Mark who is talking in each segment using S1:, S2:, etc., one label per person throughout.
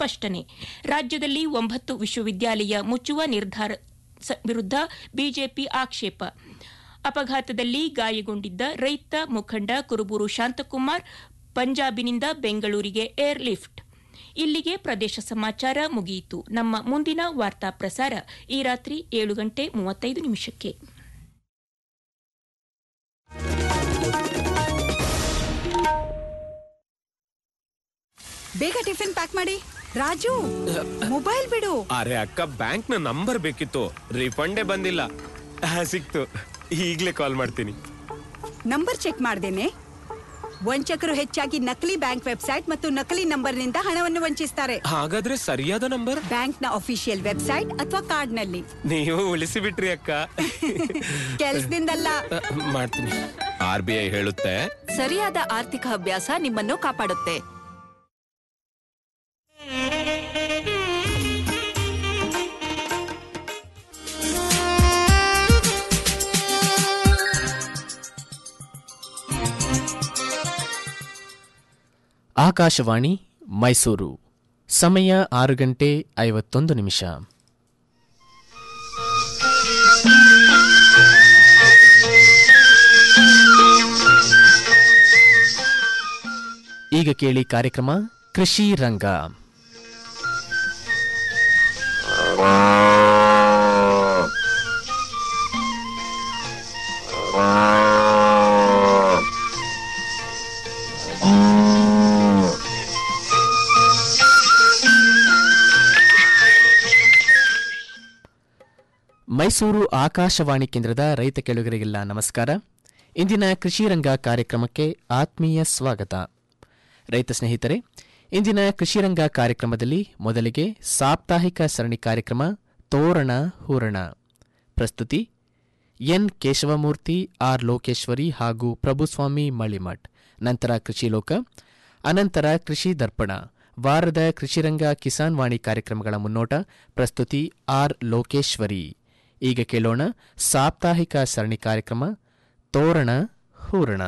S1: ಸ್ಪಷ್ಟನೆ ರಾಜ್ಯದಲ್ಲಿ ಒಂಬತ್ತು ವಿಶ್ವವಿದ್ಯಾಲಯ ಮುಚ್ಚುವ ನಿರ್ಧಾರ ಸ- ವಿರುದ್ಧ ಬಿಜೆಪಿ ಆಕ್ಷೇಪ ಅಪಘಾತದಲ್ಲಿ ಗಾಯಗೊಂಡಿದ್ದ ರೈತ ಮುಖಂಡ ಕುರುಬೂರು ಶಾಂತಕುಮಾರ್ ಪಂಜಾಬಿನಿಂದ ಬೆಂಗಳೂರಿಗೆ ಏರ್ ಲಿಫ್ಟ್ ಇಲ್ಲಿಗೆ ಪ್ರದೇಶ ಸಮಾಚಾರ ಮುಗಿಯಿತು ನಮ್ಮ ಮುಂದಿನ ವಾರ್ತಾ ಪ್ರಸಾರ ಈ ರಾತ್ರಿ ಏಳು ಗಂಟೆ ಮೂವತ್ತೈದು ನಿಮಿಷಕ್ಕೆ
S2: ಬೇಗ ಟಿಫಿನ್ ಪ್ಯಾಕ್ ಮಾಡಿ ರಾಜು ಮೊಬೈಲ್ ಬಿಡು
S3: ಅರೆ ಅಕ್ಕ ಬ್ಯಾಂಕ್ ನ ನಂಬರ್ ಬೇಕಿತ್ತು ರಿಫಂಡೇ ಬಂದಿಲ್ಲ ಆ, ಸಿಕ್ತು ಈಗ್ಲೇ ಕಾಲ್ ಮಾಡ್ತೀನಿ
S2: ನಂಬರ್ ಚೆಕ್ ಮಾಡ್ದೇನೆ ವಂಚಕರು ಹೆಚ್ಚಾಗಿ ನಕಲಿ ಬ್ಯಾಂಕ್ ವೆಬ್ಸೈಟ್ ಮತ್ತು ನಕಲಿ ನಂಬರ್ನಿಂದ ಹಣವನ್ನು ವಂಚಿಸ್ತಾರೆ
S3: ಹಾಗಾದ್ರೆ ಸರಿಯಾದ ನಂಬರ್
S2: ಬ್ಯಾಂಕ್ನ ಅಫಿಷಿಯಲ್ ವೆಬ್ಸೈಟ್ ಅಥವಾ ಕಾರ್ಡ್ನಲ್ಲಿ
S3: ನೀವು ಉಳಿಸಿ ಬಿಟ್ರಿ ಅಕ್ಕ
S2: ಕೆಲ್ಸದಿಂದಲ್ಲ
S3: ಆ, ಮಾಡ್ತೀನಿ ಆರ್ ಬಿ ಐ ಹೇಳುತ್ತೆ
S4: ಸರಿಯಾದ ಆರ್ಥಿಕ ಅಭ್ಯಾಸ ನಿಮ್ಮನ್ನು ಕಾಪಾಡುತ್ತೆ
S5: ಆಕಾಶವಾಣಿ ಮೈಸೂರು ಸಮಯ ಆರು ಗಂಟೆ ಐವತ್ತೊಂದು ನಿಮಿಷ ಈಗ ಕೇಳಿ ಕಾರ್ಯಕ್ರಮ ಕೃಷಿ ರಂಗ ಮೈಸೂರು ಆಕಾಶವಾಣಿ ಕೇಂದ್ರದ ರೈತ ಕೆಳುಗರಿಗೆಲ್ಲ ನಮಸ್ಕಾರ ಇಂದಿನ ಕೃಷಿ ರಂಗ ಕಾರ್ಯಕ್ರಮಕ್ಕೆ ಆತ್ಮೀಯ ಸ್ವಾಗತ ರೈತ ಸ್ನೇಹಿತರೆ ಇಂದಿನ ಕೃಷಿ ರಂಗ ಕಾರ್ಯಕ್ರಮದಲ್ಲಿ ಮೊದಲಿಗೆ ಸಾಪ್ತಾಹಿಕ ಸರಣಿ ಕಾರ್ಯಕ್ರಮ ತೋರಣ ಹೂರಣ ಪ್ರಸ್ತುತಿ ಎನ್ ಕೇಶವಮೂರ್ತಿ ಆರ್ ಲೋಕೇಶ್ವರಿ ಹಾಗೂ ಪ್ರಭುಸ್ವಾಮಿ ಮಳಿಮಠ್ ನಂತರ ಕೃಷಿ ಲೋಕ ಅನಂತರ ಕೃಷಿ ದರ್ಪಣ ವಾರದ ಕೃಷಿರಂಗ ಕಿಸಾನ್ ವಾಣಿ ಕಾರ್ಯಕ್ರಮಗಳ ಮುನ್ನೋಟ ಪ್ರಸ್ತುತಿ ಆರ್ ಲೋಕೇಶ್ವರಿ ಈಗ ಕೇಳೋಣ ಸಾಪ್ತಾಹಿಕ ಸರಣಿ ಕಾರ್ಯಕ್ರಮ ತೋರಣ ಹೂರಣ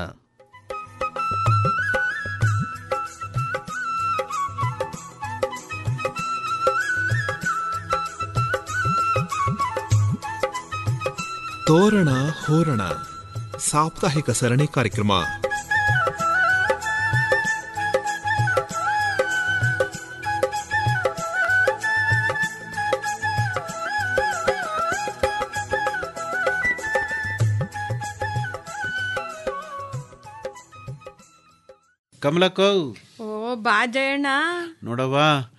S6: ತೋರಣ ಹೋರಣ ಸಾಪ್ತಾಹಿಕ ಸರಣಿ ಕಾರ್ಯಕ್ರಮ
S7: ಕಮಲಕ್ಕೋ
S8: ಓ ಬಾ ಜಯಣ್ಣ
S7: ನೋಡವ್ವ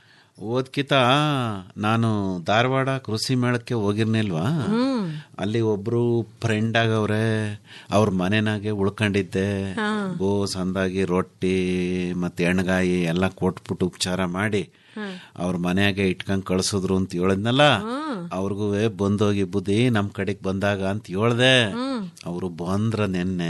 S7: ಓದ್ಕಿತ ನಾನು ಧಾರವಾಡ ಕೃಷಿ ಮೇಳಕ್ಕೆ ಹೋಗಿರ್ನಿಲ್ವಾ ಅಲ್ಲಿ ಒಬ್ರು ಫ್ರೆಂಡ್ ಆಗವ್ರೆ ಅವ್ರ ಮನೆನಾಗೆ ಉಳ್ಕೊಂಡಿದ್ದೆ ಬೋ ಸಂದಾಗಿ ರೊಟ್ಟಿ ಮತ್ತೆ ಎಣ್ಗಾಯಿ ಎಲ್ಲ ಕೊಟ್ಬಿಟ್ಟು ಉಪಚಾರ ಮಾಡಿ ಅವ್ರ ಮನೆಯಾಗೆ ಇಟ್ಕೊಂಡ್ ಕಳ್ಸಿದ್ರು ಅಂತ ಹೇಳಿದ್ನಲ್ಲ ಅವ್ರಿಗೂ ಬಂದೋಗಿ ಬುದ್ಧಿ ನಮ್ ಕಡೆಗ್ ಬಂದಾಗ ಅಂತ ಹೇಳ್ದೆ ಅವರು ಬಂದ್ರ ನೆನ್ನೆ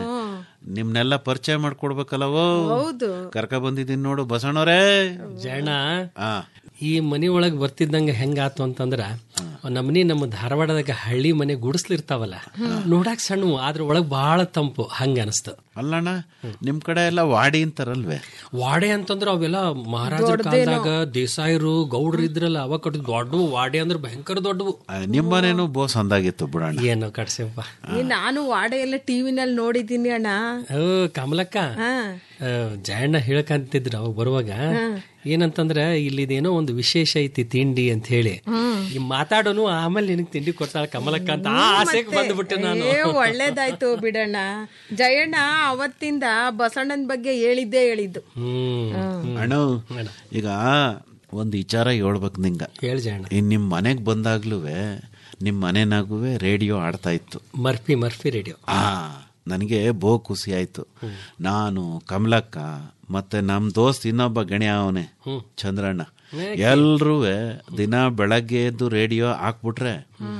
S7: ನಿಮ್ನೆಲ್ಲ ಪರಿಚಯ ಮಾಡ್ಕೊಡ್ಬೇಕಲ್ಲವೋ
S8: ಹೌದು
S7: ಕರ್ಕ ಬಂದಿದ್ದೀನಿ ನೋಡು ಬಸಣ್ಣವ್ರೇ
S9: ಜಯಣ್ಣ
S7: ಆ
S9: ಈ ಮನಿ ಒಳಗ್ ಬರ್ತಿದ್ದಂಗ ಹೆಂಗಾತು ಅಂತಂದ್ರ ನಮ್ಮನಿ ನಮ್ಮ ಧಾರವಾಡದಾಗ ಹಳ್ಳಿ ಮನೆ ಗುಡಿಸ್ಲಿರ್ತಾವಲ್ಲ ನೋಡಾಕ್ ಸಣ್ಣ ಆದ್ರ ಒಳಗ್ ಬಹಳ ತಂಪು ಹಂಗ ಅನಸ್ತು
S7: ಅಲ್ಲಣ್ಣ ನಿಮ್ ಕಡೆ ಎಲ್ಲ ವಾಡಿ ಅಂತಾರಲ್ವೇ
S9: ವಾಡೆ ಅಂತಂದ್ರ ಅವೆಲ್ಲ ಮಹಾರಾಜರ ಕಾಲದಾಗ ದೇಸಾಯರು ಗೌಡ್ರು ಇದ್ರಲ್ಲ ಅವ ಕಟ್ಟಿದ್ ದೊಡ್ಡವು ವಾಡೆ ಅಂದ್ರ ಭಯಂಕರ ದೊಡ್ಡವು
S7: ಆ, ನಿಮ್ಮನೇನು ಬೋಸ್ ಅಂದಾಗಿತ್ತು ಬಿಡಣ್ಣ
S9: ಏನು ಕಟ್ಸಪ್ಪ
S8: ಈ ನಾನು ವಾಡೆ ಎಲ್ಲ ಟಿವಿನಲ್ಲಿ ನೋಡಿದ್ದೀನಿ ಅಣ್ಣ
S9: ಓ ಕಮಲಕ್ಕ
S8: ಹಾ
S9: ಆ, ಜಯಣ್ಣ ಹೇಳಕಂತಿದ್ರು ಅವಾಗ ಬರುವಾಗ ಏನಂತಂದ್ರ ಇಲ್ಲಿದೇನೋ ಒಂದು ವಿಶೇಷ ಐತಿ ತಿಂಡಿ ಅಂತ ಹೇಳಿ ಈ ಮಾತಾಡೋನು ಆಮೇಲೆ ನಿನಗ್ ತಿಂಡಿ ಕೊಡ್ತಾಳ ಕಮಲಕ್ಕ ಅಂತ ಆ ಆಸೆಗೆ ಬಂದ್ಬಿಟ್ಟೆ ನಾನು
S8: ಏ ಒಳ್ಳೇದಾಯ್ತು ಬಿಡಣ್ಣ ಜಯಣ್ಣ ಅವತ್ತಿಂದ ಬಸಣ್ಣನ ಬಗ್ಗೆ ಹೇಳಿದ್ದೇ ಹೇಳಿದ್ದು
S9: ಹ್ಮ್
S7: ಅಣ್ಣ ಈಗ ಒಂದ್ ವಿಚಾರ ಹೇಳ್ಬೇಕು ನಿಂಗ
S9: ಹೇಳಿ ಜಯಣ್ಣ
S7: ಈ ನಿಮ್ ಮನೆಗ್ ಬಂದಾಗ್ಲೂವೆ ನಿಮ್ ಮನೆನಾಗುವೆ ರೇಡಿಯೋ ಆಡ್ತಾ ಇತ್ತು
S9: ಮರ್ಫಿ ಮರ್ಫಿ ರೇಡಿಯೋ
S7: ಆ ನನಗೆ ಬೋ ಖುಷಿ ಆಯ್ತು ನಾನು ಕಮಲಕ್ಕ ಮತ್ತೆ ನಮ್ ದೋಸ್ತ್ ಇನ್ನೊಬ್ಬ ಗಣಿ ಅವನೇ ಚಂದ್ರಣ್ಣ ಎಲ್ರೂ ದಿನ ಬೆಳಗ್ಗೆ ಎದ್ದು ರೇಡಿಯೋ ಹಾಕ್ಬಿಟ್ರೆ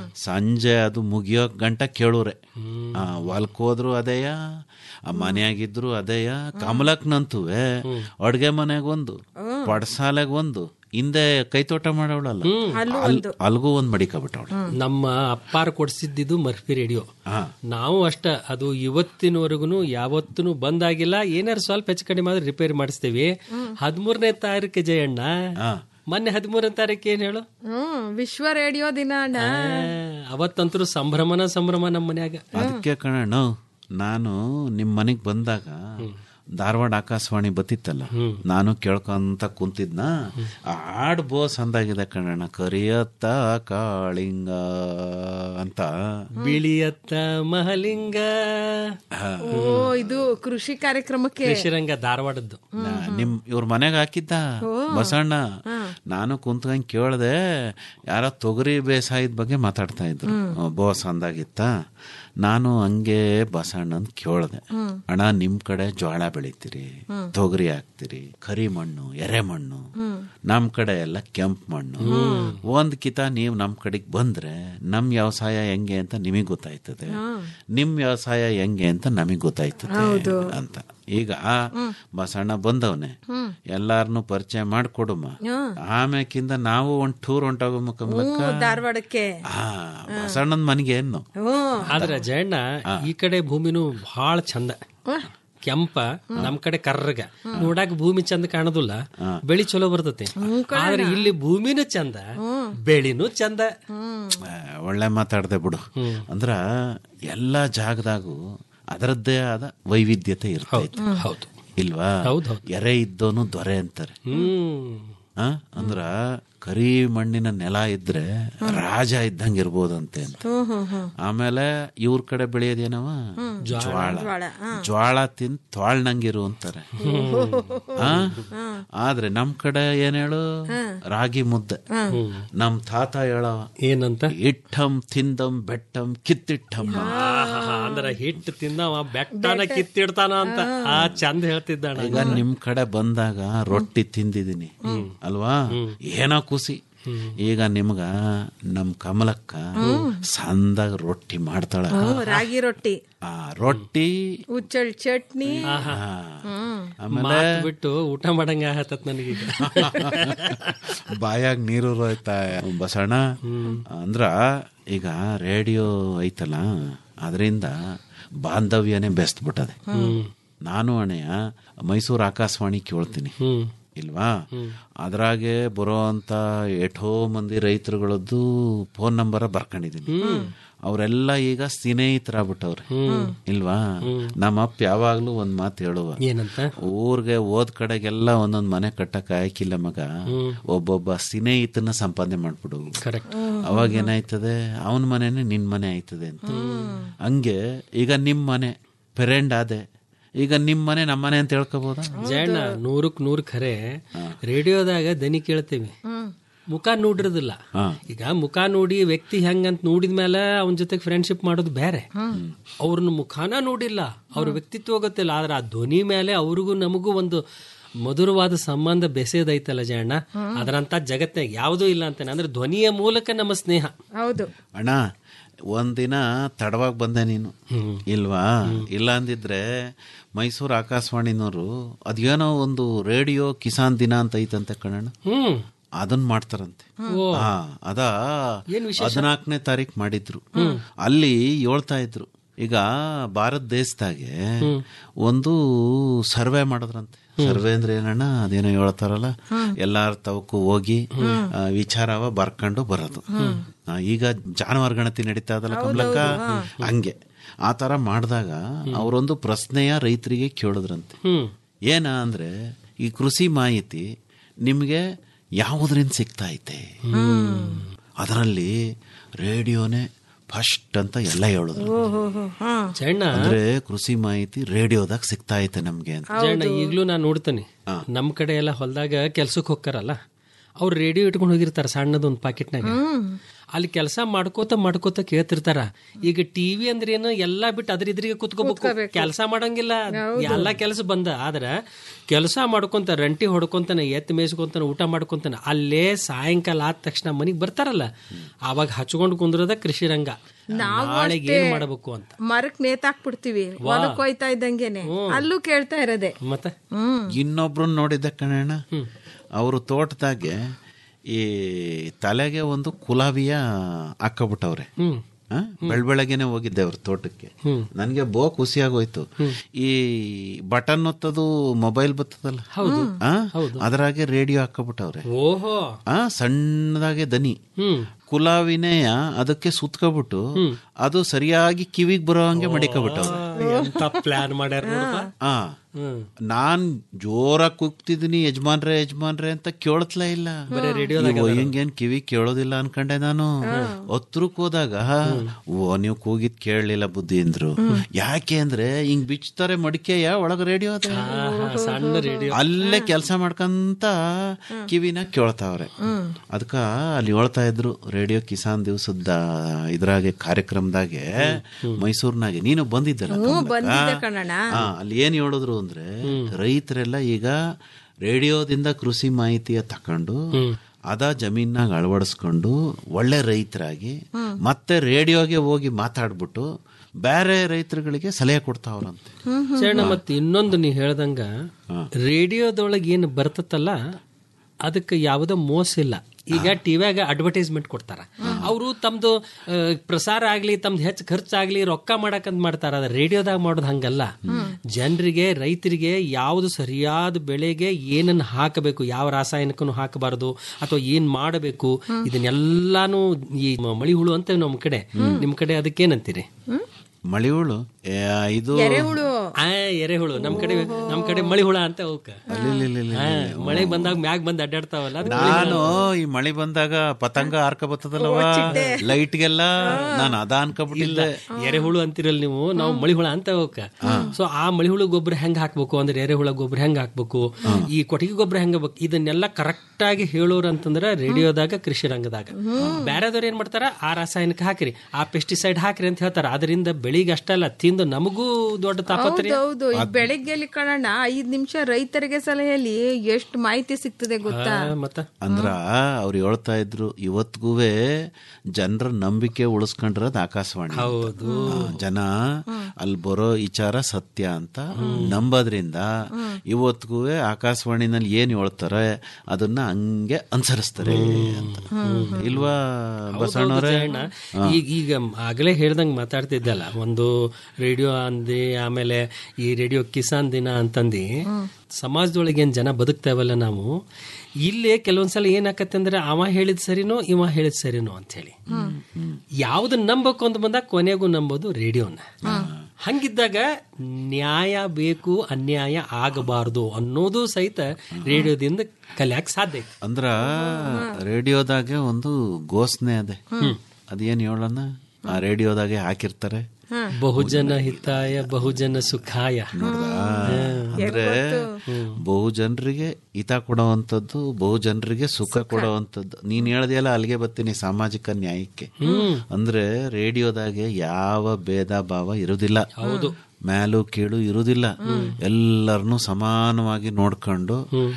S7: ಸಂಜೆ ಅದು ಮುಗಿಯೋ ಗಂಟ ಕೇಳೂರೆ ಆ ಹೊಲ್ಕ್ ಹೋದ್ರು ಅದೇಯ ಆ ಮನೆಯಾಗಿದ್ರು ಅದೇಯ ಕಮಲಕ್ನಂತುವೆ ಅಡ್ಗೆ ಮನೆಗ್ ಒಂದು ಪಡ್ಸಾಲೆಗ್ ಒಂದು ಹಿಂದೆ ಕೈತೋಟ ಮಾಡವಳಲ್ಲ ಅಲ್- ಅಲ್ಗೂ ಒಂದ್ ಮಡಿಕಬಿಟ್ಟವಳು
S9: ನಮ್ಮ ಅಪ್ಪಾರ ಕೊಡ್ಸಿದ್ದು ಮರ್ಫಿ ರೇಡಿಯೋ ನಾವು ಅಷ್ಟ ಅದು ಇವತ್ತಿನವರೆಗೂ ಯಾವತ್ತೂ ಬಂದಾಗಿಲ್ಲ ಏನಾರು ಸ್ವಲ್ಪ ಹೆಚ್ಚು ಕಡಿಮೆ ಆದ್ರೆ ರಿಪೇರಿ ಮಾಡಿಸ್ತೇವಿ ಹದಿಮೂರನೇ ತಾರೀಕು ಜಯಣ್ಣ ಮೊನ್ನೆ ಹದಿಮೂರನೇ ತಾರೀಕು ಏನ್ ಹೇಳು
S8: ಹ್ಮ್ ವಿಶ್ವ ರೇಡಿಯೋ ದಿನ ಅಣ್ಣ
S9: ಆ, ಅವತ್ತಂತರೂ ಸಂಭ್ರಮನ ಸಂಭ್ರಮ ನಮ್ಮ ಮನ್ಯಾಗ
S7: ಅದಕ್ಕೆ ಕಣಣ್ಣ ನಾನು ನಿಮ್ಮ ಮನೆಗೆ ಬಂದಾಗ ಧಾರವಾಡ ಆಕಾಶವಾಣಿ ಬತ್ತಿತ್ತಲ್ಲ ನಾನು ಕೇಳ್ಕೊಂತ ಕುಂತಿದ್ನ ಆಡ್ ಬೋಸ್ ಅಂದಾಗಿದೆ ಕಣಣ್ಣ ಕರಿಯತ್ತ ಕಾಳಿಂಗ ಅಂತ
S9: ಬಿಳಿಯತ್ತ ಮಹಲಿಂಗ
S8: ಓ ಇದು ಕೃಷಿ ಕಾರ್ಯಕ್ರಮಕ್ಕೆ
S9: ಕೃಷಿರಂಗ ಧಾರವಾಡದ್ದು
S7: ನಾ- ನಿಮ್ ಇವ್ರ ಮನೆಗೆ ಹಾಕಿದ್ದ ಬಸಣ್ಣ ನಾನು ಕುಂತ್ಕೊಂಡ್ ಕೇಳ್ದೆ ಯಾರ ತೊಗರಿ ಬೇಸಾಯದ ಬಗ್ಗೆ ಮಾತಾಡ್ತಾ ಇದ್ರು ಬೋಸ್ ಅಂದಾಗಿತ್ತ ನಾನು ಹಂಗೆ ಬಸಣ್ಣನ್ ಕೇಳ್ದೆ ಅಣ್ಣ ನಿಮ್ ಕಡೆ ಜೋಳ ಬೆಳಿತೀರಿ ತೊಗರಿ ಹಾಕ್ತಿರಿ ಕರಿ ಮಣ್ಣು ಎರೆ ಮಣ್ಣು ನಮ್ ಕಡೆ ಎಲ್ಲ ಕೆಂಪ್ ಮಣ್ಣು ಒಂದ್ ಕಿತ ನೀವ್ ನಮ್ ಕಡೆಗ್ ಬಂದ್ರೆ ನಮ್ ವ್ಯವಸಾಯ ಹೆಂಗೆ ಅಂತ ನಿಮಗ್ ಗೊತ್ತಾಯ್ತದೆ ನಿಮ್ ವ್ಯವಸಾಯ ಹೆಂಗೆ ಅಂತ ನಮಗ್ ಗೊತ್ತಾಯ್ತದೆ ಅಂತ ಈಗ ಬಸಣ್ಣ ಬಂದವನೆ ಎಲ್ಲಾರನು ಪರಿಚಯ ಮಾಡ್ಕೊಡುಮ ಆಮ್ಯಾಕಿಂದ ನಾವು ಒಂದ್ ಟೂರ್ ಹೊಂಟೋಗಮ್ಮ ಕಮಲಕ್ಕ
S8: ಧಾರವಾಡಕ್ಕೆ
S7: ಆ ಬಸಣ್ಣನ ಮನೆಗೆ ಏನು
S8: ಹ್ಮ್
S9: ಆದ್ರೆ ಜಯಣ್ಣ ಈ ಕಡೆ ಭೂಮಿನೂ ಬಹಳ ಚಂದ ಕೆಂಪ ನಮ್ ಕಡೆ ಕರ್ರಗ ನೋಡಾಕ ಭೂಮಿ ಚಂದ ಕಾಣೋದಿಲ್ಲ ಬೆಳಿ ಚಲೋ ಬರ್ತತಿ ಆದ್ರೆ ಇಲ್ಲಿ ಭೂಮಿನೂ ಚಂದ ಬೆಳಿನೂ ಚಂದ
S7: ಆ, ಒಳ್ಳೆ ಮಾತಾಡ್ದೆ ಬಿಡು ಅಂದ್ರ ಎಲ್ಲಾ ಜಾಗದಾಗೂ ಅದರದ್ದೇ ಆದ ವೈವಿಧ್ಯತೆ ಇರ್ತೈತೆ
S9: ಹೌದು
S7: ಇಲ್ವಾ
S9: ಹೌದು,
S7: ಎರೆ ಇದ್ದೋನು ದೊರೆ ಅಂತಾರೆ
S9: ಹ್ಮ್
S7: ಆ? ಅಂದ್ರ ಕರಿ ಮಣ್ಣಿನ ನೆಲ ಇದ್ರೆ ರಾಜ ಇದ್ದಂಗೆ ಇರ್ಬೋದಂತೆ ಅಂತ ಆಮೇಲೆ ಇವ್ರ ಕಡೆ ಬೆಳೆಯೋದೇನವ ಜ್ವಾಳ ಜ್ವಾಳ ತಿಂದ್ ತ್ವಾಳ್ನಂಗಿರು ಅಂತಾರೆ ಆ? ಆದ್ರೆ ನಮ್ ಕಡೆ ಏನ್ ಹೇಳು ರಾಗಿ ಮುದ್ದೆ ನಮ್ ತಾತ ಹೇಳವ
S9: ಏನಂತ
S7: ಇಟ್ಟಂ ತಿಂದಂ ಬೆಟ್ಟಂ ಕಿತ್ತಿಟ್ಟಮ್ಮ
S9: ಆಹಾಹಾ, ಅಂದ್ರ ಹಿಟ್ಟು ತಿಂದವ ಬೆಟ್ಟನ ಕಿತ್ತಿಡ್ತಾನ ಅಂತ ಆ ಚಂದ ಹೇಳ್ತಿದ್ದಾಣ
S7: ಈಗ ನಿಮ್ ಕಡೆ ಬಂದಾಗ ರೊಟ್ಟಿ ತಿಂದಿದ್ದೀನಿ ಅಲ್ವಾ ಏನೋ ಖುಷಿ ಈಗ ನಿಮ್ಗ ನಮ್ ಕಮಲಕ್ಕ ಸಂದಾಗ ರೊಟ್ಟಿ ಮಾಡ್ತಾಳ
S8: ಹ್ಮ್, ರಾಗಿ ರೊಟ್ಟಿ
S7: ಆ ರೊಟ್ಟಿ
S8: ಉಚ್ಚಳ್ ಚಟ್ನಿ
S7: ಆ, ಆಮೇಲೆ
S9: ಮಾತ್ ಬಿಟ್ಟು ಊಟ ಮಾಡಂಗ ಆಗತ್ತ ನನಗೀಗ
S7: ಬಾಯಾಗ ನೀರು ಹೋಯ್ತಾ ಬಸಣ್ಣ ಅಂದ್ರ ಈಗ ರೇಡಿಯೋ ಐತಲ್ಲ ಅದರಿಂದ ಬಾಂಧವ್ಯನೇ ಬೆಸ್ಟ್ ಬಿಟ್ಟದೆ ನಾನು ಅಣೆಯ ಮೈಸೂರು ಆಕಾಶವಾಣಿ ಕೇಳ್ತೀನಿ
S9: ಹ್ಮ್
S7: ಇಲ್ವಾ ಅದ್ರಾಗೆ ಬರೋಂತ ಎಷ್ಟೋ ಮಂದಿ ರೈತರುಗಳದ್ದು ಫೋನ್ ನಂಬರ್ ಬರ್ಕೊಂಡಿದೀನಿ ಅವರೆಲ್ಲ ಈಗ ಸ್ನೇಹಿತರಾಗ್ಬಿಟ್ಟವ್ರೆ ಇಲ್ವಾ ನಮ್ಮ ಅಪ್ಪ ಯಾವಾಗ್ಲೂ ಒಂದ್ ಮಾತು ಹೇಳುವ
S9: ಏನಂತ
S7: ಊರ್ಗೆ ಹೋದ್ ಕಡೆಗೆಲ್ಲ ಒಂದೊಂದ್ ಮನೆ ಕಟ್ಟಕ್ ಆಯ್ಕಿಲ್ಲ ಮಗ ಒಬ್ಬೊಬ್ಬ ಸ್ನೇಹಿತನ ಸಂಪಾದನೆ ಮಾಡ್ಬಿಡು
S9: ಕರೆಕ್ಟ್
S7: ಅವಾಗ ಏನಾಯ್ತದೆ ಅವನ ಮನೆನೇ ನಿನ್ ಮನೆ ಆಯ್ತದೆ ಅಂತ ಹಂಗೆ ಈಗ ನಿಮ್ ಮನೆ ಪೆರೆಂಡ್ ಆದೆ ಈಗ ನಿಮ್ ಮನೆ ನಮ್ಮ ಮನೆ ಅಂತ ಹೇಳ್ಕೋಬಹುದಾ
S9: ಜಯಣ್ಣ ನೂರಕ್ ನೂರ್ ಖರೆ ರೇಡಿಯೋದಾಗ ದನಿ ಕೇಳ್ತೇವಿ ಮುಖ ನೋಡಿರೋದಿಲ್ಲ ಈಗ ಮುಖ ನೋಡಿ ವ್ಯಕ್ತಿ ಹೆಂಗಂತ ನೋಡಿದ ಮೇಲೆ ಅವನ ಜೊತೆಗೆ ಫ್ರೆಂಡ್ಶಿಪ್ ಮಾಡೋದು ಬೇರೆ ಅವ್ರನ್ನ ಮುಖಾನ ನೋಡಿಲ್ಲ ಅವ್ರ ವ್ಯಕ್ತಿತ್ವ ಗೊತ್ತಿಲ್ಲ ಆದ್ರೆ ಆ ಧ್ವನಿ ಮೇಲೆ ಅವ್ರಿಗೂ ನಮಗೂ ಒಂದು ಮಧುರವಾದ ಸಂಬಂಧ ಬೆಸೆದೈತಲ್ಲ ಜಯಣ್ಣ ಅದರಂತ ಜಗತ್ನಾಗ ಯಾವುದೂ ಇಲ್ಲ ಅಂತಾನೆ ಅಂದ್ರೆ ಧ್ವನಿಯ ಮೂಲಕ ನಮ್ಮ ಸ್ನೇಹ
S8: ಹೌದು
S7: ಅಣ್ಣ ಒಂದಿನ ತಡವಾಗಿ ಬಂದೆ ನೀನು ಇಲ್ವಾ ಇಲ್ಲ ಅಂದಿದ್ರೆ ಮೈಸೂರು ಆಕಾಶವಾಣಿನವರು ಅದೇನೋ ಒಂದು ರೇಡಿಯೋ ಕಿಸಾನ್ ದಿನ ಅಂತ ಐತಂತೆ ಕಣಣ್ಣ
S9: ಹ್ಮ್
S7: ಅದನ್ನ ಮಾಡ್ತಾರಂತೆ ಹಾ ಅದ ಹದಿನಾಲ್ಕನೇ ತಾರೀಕು ಮಾಡಿದ್ರು ಅಲ್ಲಿ ಹೇಳ್ತಾ ಇದ್ರು ಈಗ ಭಾರತ ದೇಶದಾಗೆ ಒಂದು ಸರ್ವೆ ಮಾಡಿದ್ರಂತೆ ಸರ್ವೆ ಅಂದ್ರೆ ಏನಣ್ಣ ಅದೇನೋ ಹೇಳ್ತಾರಲ್ಲ ಎಲ್ಲಾರ ತವಕ್ಕೂ ಹೋಗಿ ಆ, ವಿಚಾರವ ಬರ್ಕೊಂಡು ಬರೋದು ಆ, ಈಗ ಜಾನುವಾರು ಗಣತಿ ನಡೀತಾ ಇದಲ್ಲ ಕಮಲಕ್ಕ ಹಂಗೆ ಆ ತರ ಮಾಡಿದಾಗ ಅವರೊಂದು ಪ್ರಶ್ನೆಯ ರೈತರಿಗೆ ಕೇಳಿದ್ರಂತೆ
S9: ಹ್ಮ್
S7: ಏನ ಅಂದ್ರೆ ಈ ಕೃಷಿ ಮಾಹಿತಿ ನಿಮ್ಗೆ ಯಾವುದರಿಂದ ಸಿಗ್ತಾ ಐತೆ ಅದರಲ್ಲಿ ರೇಡಿಯೋನೇ ಫಸ್ಟ್ ಅಂತ ಎಲ್ಲ ಹೇಳಿದ್ರು
S9: ಜಯಣ್ಣ
S7: ಅಂದ್ರೆ ಕೃಷಿ ಮಾಹಿತಿ ರೇಡಿಯೋದಾಗ ಸಿಗ್ತಾ ಐತೆ ನಮ್ಗೆ ಅಂತ
S9: ಜಯಣ್ಣ ಈಗ್ಲೂ ನಾನು ನೋಡ್ತೇನೆ ನಮ್ ಕಡೆ ಎಲ್ಲ ಹೊಲದಾಗ ಕೆಲ್ಸಕ್ಕೆ ಹೋಗ್ತಾರಲ್ಲ ಅವ್ರು ರೇಡಿಯೋ ಇಟ್ಕೊಂಡು ಹೋಗಿರ್ತಾರ ಸಣ್ಣದೊಂದು ಪಾಕೆಟ್ನಾಗ ಅಲ್ಲಿ ಕೆಲಸ ಮಾಡ್ಕೋತ ಮಾಡ್ಕೋತ ಕೇಳ್ತಿರ್ತಾರ ಈಗ ಟಿವಿ ಅಂದ್ರೆ ಏನು ಎಲ್ಲಾ ಬಿಟ್ಟು ಅದ್ರ ಇದ್ರಿಗೆ ಕುತ್ಕೋಬೇಕು ಕೆಲಸ ಮಾಡಂಗಿಲ್ಲ ಎಲ್ಲಾ ಕೆಲಸ ಬಂದ ಆದ್ರ ಕೆಲಸ ಮಾಡ್ಕೊಂತ ರಂಟಿ ಹೊಡ್ಕೊಂತಾನೆ ಎತ್ ಮೇಯ್ಸ್ಕೊಂತಾನೆ ಊಟ ಮಾಡ್ಕೊಂತಾನೆ ಅಲ್ಲೇ ಸಾಯಂಕಾಲ ಆದ ತಕ್ಷಣ ಮನಿಗ್ ಬರ್ತಾರಲ್ಲ ಅವಾಗ ಹಚ್ಕೊಂಡು ಕುಂದ್ರದ ಕೃಷಿ ರಂಗ ನಾಳೆಗೆ ಏನ್ ಮಾಡಬೇಕು ಅಂತ
S8: ಮರಕ್ ನೇತಾಕ್ಬಿಡ್ತೀವಿ ಹೊಲಕ್ ಹೋಯ್ತಾ ಇದ್ದಂಗೆನೆ ಅಲ್ಲೂ ಕೇಳ್ತಾ ಇರೋದೆ
S9: ಮತ್ತೆ
S7: ಇನ್ನೊಬ್ರನ್ನ ನೋಡಿದ್ದೆ ಕಣಣ್ಣ ಅವರು ತೋಟದಾಗೆ ಈ ತಲೆಗೆ ಒಂದು ಕುಲಾವಿಯ ಹಾಕಬಿಟ್ಟವ್ರೆ ಬೆಳ್ ಬೆಳಗ್ಗೆನೆ ಹೋಗಿದ್ದೆ ಅವ್ರ ತೋಟಕ್ಕೆ ನನ್ಗೆ ಬೋ ಖುಷಿಯಾಗೋಯ್ತು ಈ ಬಟನ್ ಒತ್ತದು ಮೊಬೈಲ್ ಬರ್ತದಲ್ಲ
S9: ಹೌದು.
S7: ಆ?
S9: ಹೌದು.
S7: ಅದ್ರಾಗೆ ರೇಡಿಯೋ ಹಾಕಬಿಟ್ಟವ್ರೆ
S9: ಓಹೋ
S7: ಆ ಸಣ್ಣದಾಗೆ ದನಿ
S9: ಹ್ಮ್
S7: ಕುಲಾವಿನೇಯ ಅದಕ್ಕೆ ಸುತ್ಕೊಬಿಟ್ಟು ಅದು ಸರಿಯಾಗಿ ಕಿವಿಗ್ ಬರೋ ಹಂಗೆ ಮಡಿಕೊಬಿಟ್ಟವ್ರೆ
S9: ಎಂತ ಪ್ಲಾನ್ ಮಾಡ್ಯಾರ ನೋಡಪ್ಪ
S7: ಆ
S9: ಹ್ಮ್
S7: ನಾನ್ ಜೋರಾಗಿ ಕೂಗ್ತಿದೀನಿ ಯಜಮಾನ್ರೆ ಯಜಮಾನ್ರೆ ಅಂತ ಕೇಳತ್ಲೇ ಇಲ್ಲ ಹಿಂಗೇನ್ ಕಿವಿ ಕೇಳೋದಿಲ್ಲ ಅನ್ಕೊಂಡೆ ನಾನು ಹತ್ರಕ್ ಹೋದಾಗ ಓ ನೀವು ಕೂಗಿದ್ ಕೇಳಲಿಲ್ಲ ಬುದ್ಧಿ ಅಂದ್ರು ಯಾಕೆ ಅಂದ್ರೆ ಹಿಂಗ್ ಬಿಚ್ತಾರೆ ಮಡಿಕೆಯ ಒಳಗ ರೇಡಿಯೋ ಅದ
S9: ಸಣ್ಣ ರೇಡಿಯೋ
S7: ಅಲ್ಲೇ ಕೆಲಸ ಮಾಡ್ಕಂತ ಕಿವಿನ ಕೇಳ್ತಾವ್ರೆ ಅದಕ್ಕ ಅಲ್ಲಿ ಹೇಳ್ತಾ ಇದ್ರು ರೇಡಿಯೋ ಕಿಸಾನ್ ದಿವಸದ ಇದ್ರಾಗೆ ಕಾರ್ಯಕ್ರಮದಾಗೆ ಮೈಸೂರಿನಾಗೆ ನೀನು ಬಂದಿದ್ದಲ್ಲ
S8: ಬಂದಿದ್ದೆ ಕಣಣ್ಣ
S7: ಆ, ಅಲ್ಲಿ ಏನ್ ಹೇಳಿದ್ರು ಅಂದ್ರೆ ರೈತರೆಲ್ಲ ಈಗ ರೇಡಿಯೋದಿಂದ ಕೃಷಿ ಮಾಹಿತಿಯ ತಕೊಂಡು ಅದ ಜಮೀನಾಗ ಅಳವಡಿಸ್ಕೊಂಡು ಒಳ್ಳೆ ರೈತರಾಗಿ ಮತ್ತೆ ರೇಡಿಯೋಗೆ ಹೋಗಿ ಮಾತಾಡ್ಬಿಟ್ಟು ಬೇರೆ ರೈತರುಗಳಿಗೆ ಸಲಹೆ ಕೊಡ್ತಾವ್ರಂತೆ
S9: ಶರಣ ಮತ್ತೆ ಇನ್ನೊಂದು ನೀ ಹೇಳ್ದಂಗ ರೇಡಿಯೋದೊಳಗೆ ಏನು ಬರ್ತತಲ್ಲ ಅದಕ್ಕೆ ಯಾವುದೋ ಮೋಸ ಇಲ್ಲ ಈಗ ಟಿವ್ಯಾಗ ಅಡ್ವರ್ಟೈಸ್ಮೆಂಟ್ ಕೊಡ್ತಾರ ಅವರು ತಮ್ದು ಆ, ಪ್ರಸಾರ ಆಗ್ಲಿ ತಮ್ದು ಹೆಚ್ಚು ಖರ್ಚಾಗ್ಲಿ ರೊಕ್ಕ ಮಾಡಕಂತ ಮಾಡ್ತಾರ ಅದ ರೇಡಿಯೋದಾಗ ಮಾಡೋದು ಹಂಗಲ್ಲ ಜನರಿಗೆ ರೈತರಿಗೆ ಯಾವುದು ಸರಿಯಾದ ಬೆಳೆಗೆ ಏನನ್ನ ಹಾಕಬೇಕು ಯಾವ ರಾಸಾಯನಿಕನು ಹಾಕಬಾರದು ಅಥವಾ ಏನ್ ಮಾಡಬೇಕು ಇದನ್ನೆಲ್ಲಾನು ಈ ಮ- ಮಳಿ ಹುಳು ಅಂತ ನಮ್ ಕಡೆ ನಿಮ್ ಕಡೆ ಅದಕ್ಕೇನಂತೀರಿ
S7: ಮಳಿಹುಳು ಏ, ಇದು
S9: ಆ ಎರೆಹುಳು ನಮ್ ಕಡೆ ನಮ್ ಕಡೆ ಮಳಿ ಹುಳ ಅಂತ ಅವಕ್ಕ
S7: ಅಲ್ಲಿಲ್ಲಿಲ್ಲಿಲ್ಲಿ.
S9: ಆ, ಮಳೆ ಬಂದಾಗ ಮ್ಯಾಗ್ ಬಂದ್ ಅಡ್ಡಾಡ್ತಾವಲ್ಲ ಅದಕ್ಕೆ ಮಳಿ ಹುಳ.
S7: ನಾನು ಈ ಮಳಿ ಬಂದಾಗ ಪತಂಗ ಹಾರ್ಕ ಬರ್ತದಲ್ಲವ ಲೈಟ್ಗೆಲ್ಲ ನಾನು ಅದ ಅನ್ಕೊಬಿಟ್ಟಿದ್ದೆ
S9: ಎರೆಹುಳು ಅಂತಿರಲ್ಲ ನೀವು ನಾವು ಮಳಿ ಹುಳ ಅಂತ ಅವಕ್ಕ ಸೊ ಆ ಮಳಿ ಹುಳು ಗೊಬ್ಬರ ಹೆಂಗ್ ಹಾಕ್ಬೇಕು ಅಂದ್ರೆ ಎರೆಹುಳ ಗೊಬ್ಬರ ಹೆಂಗ್ ಹಾಕ್ಬೇಕು ಈ ಕೊಟ್ಟಿಗೆ ಗೊಬ್ಬರ ಹೆಂಗ್ ಹಾಕ್ಬೇಕು ಇದನ್ನೆಲ್ಲ ಕರೆಕ್ಟ್ ಆಗಿ ಹೇಳೋರು ಅಂತಂದ್ರ ರೇಡಿಯೋದಾಗ ಕೃಷಿ ರಂಗದಾಗ ಬೇರೆದವ್ರು ಏನ್ ಮಾಡ್ತಾರ ಆ ರಾಸಾಯನಿಕ ಹಾಕಿರಿ ಆ ಪೆಸ್ಟಿಸೈಡ್ ಹಾಕಿರಿ ಅಂತ ಹೇಳ್ತಾರ ಅದರಿಂದ ಬೆಳಿಗ್ಗೆ ಅಷ್ಟಲ್ಲ ತಿಂದು ನಮಗೂ ದೊಡ್ಡ ತಾಪತ್ರೆ
S8: ಹೌದೌದು ಈ ಬೆಳಿಗ್ಗೆಲಿ ಕಣಣ್ಣ ಐದ್ ನಿಮಿಷ ರೈತರಿಗೆ ಸಲಹೆಯಲ್ಲಿ ಎಷ್ಟು ಮಾಹಿತಿ ಸಿಗ್ತದೆ ಗೊತ್ತಾ
S9: ಮತ್ತ
S7: ಅಂದ್ರ ಅವ್ರು ಹೇಳ್ತಾ ಇದ್ರು ಇವತ್ಗೂವೆ ಜನರ ನಂಬಿಕೆ ಉಳಿಸ್ಕೊಂಡಿರೋದು ಆಕಾಶವಾಣಿ
S9: ಹೌದು
S7: ಆ, ಜನ ಅಲ್ಲಿ ಬರೋ ವಿಚಾರ ಸತ್ಯ ಅಂತ ನಂಬೋದ್ರಿಂದ ಇವತ್ಗೂವೆ ಆಕಾಶವಾಣಿನಲ್ಲಿ ಏನ್ ಹೇಳ್ತಾರೆ ಅದನ್ನ ಹಂಗೆ ಅನುಸರಿಸ್ತಾರೆ ಅಂತ ಇಲ್ವಾ ಬಸಣ್ಣವ್ರೆ
S9: ಅಣ್ಣ ಈಗ ಈಗ ಆಗಲೇ ಹೇಳ್ದಂಗೆ ಮಾತಾಡ್ತಿದ್ದಲ್ಲ ಒಂದು ರೇಡಿಯೋ ಅಂದಿ ಆಮೇಲೆ ಈ ರೇಡಿಯೋ ಕಿಸಾನ್ ದಿನ ಅಂತಂದು ಸಮಾಜದೊಳಗೆ ಏನ್ ಜನ ಬದುಕ್ತಾವಲ್ಲ ನಾವು ಇಲ್ಲೇ ಕೆಲವೊಂದ್ಸಲ ಏನಾಕತ್ತೆ ಅಂದ್ರೆ ಅವ ಹೇಳಿದ್ ಸರಿನೋ ಇವ ಹೇಳಿದ್ ಸರಿನೋ ಅಂತ ಹೇಳಿ ಯಾವ್ದನ್ನ ನಂಬಬೇಕು ಅಂತ ಬಂದಾಗ ಕೊನೆಗೂ ನಂಬೋದು ರೇಡಿಯೋನ ಹಂಗಿದ್ದಾಗ ನ್ಯಾಯ ಬೇಕು ಅನ್ಯಾಯ ಆಗಬಾರದು ಅನ್ನೋದು ಸಹಿತ ರೇಡಿಯೋದಿಂದ ಕಲಿಯಕ್ ಸಾಧ್ಯ ಐತಿ
S7: ಅಂದ್ರ ರೇಡಿಯೋದಾಗೆ ಒಂದು ಘೋಷಣೆ ಅದೇ ಅದೇನ್ ಹೇಳೋಣ ಆ ರೇಡಿಯೋದಾಗೆ ಹಾಕಿರ್ತಾರೆ
S9: ಬಹುಜನ ಹಿತಾಯ ಬಹುಜನ ಸುಖಾಯ
S7: ಅಂದ್ರೆ ಬಹು ಜನರಿಗೆ ಹಿತ ಕೊಡುವಂಥದ್ದು ಬಹು ಜನರಿಗೆ ಸುಖ ಕೊಡುವಂಥದ್ದು ನೀನ್ ಹೇಳ್ದೆಯಲ್ಲ ಅಲ್ಲಿಗೆ ಬರ್ತೀನಿ ಸಾಮಾಜಿಕ ನ್ಯಾಯಕ್ಕೆ ಅಂದ್ರೆ ರೇಡಿಯೋದಾಗೆ ಯಾವ ಭೇದ ಭಾವ ಇರುವುದಿಲ್ಲ ಹೌದು ಮೇಲು ಕೀಳು ಇರುವುದಿಲ್ಲ ಎಲ್ಲರನ್ನು ಸಮಾನವಾಗಿ ನೋಡ್ಕೊಂಡು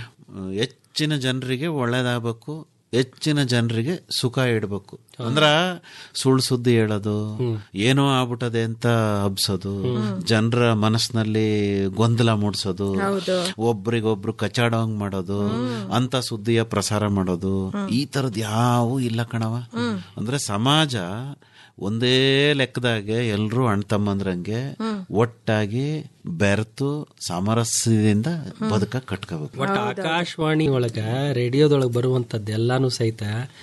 S7: ಹೆಚ್ಚಿನ ಜನರಿಗೆ ಒಳ್ಳೇದಾಗಬೇಕು ಹೆಚ್ಚಿನ ಜನರಿಗೆ ಸುಖ ಇಡಬೇಕು ಅಂದ್ರ ಸುಳ್ಳು ಸುದ್ದಿ ಹೇಳೋದು ಏನೋ ಆಗ್ಬಿಟ್ಟದೆ ಅಂತ ಹಬ್ಸೋದು ಜನರ ಮನಸ್ಸಿನಲ್ಲಿ ಗೊಂದಲ ಮೂಡಿಸೋದು ಒಬ್ರಿಗೊಬ್ರು ಕಚಾಡೋಂಗ್ ಮಾಡೋದು ಅಂತ ಸುದ್ದಿಯ ಪ್ರಸಾರ ಮಾಡೋದು ಈ ತರದ್ ಯಾವೂ ಇಲ್ಲ ಕಣವ ಅಂದ್ರೆ ಸಮಾಜ ಒಂದೇ ಲೆಕ್ಕದಾಗೆ ಎಲ್ರೂ ಅಣ್ಣ ತಮ್ಮಂದ್ರಂಗೆ ಒಟ್ಟಾಗಿ ಬೆರೆತು ಸಾಮರಸ್ಯದಿಂದ ಬದುಕ ಕಟ್ಕೋಬೇಕು
S9: ಒಟ್ಟು ಆಕಾಶವಾಣಿ ಒಳಗ ರೇಡಿಯೋದೊಳಗ ಬರುವಂತದ್ದೆಲ್ಲಾನು ಸಹಿತ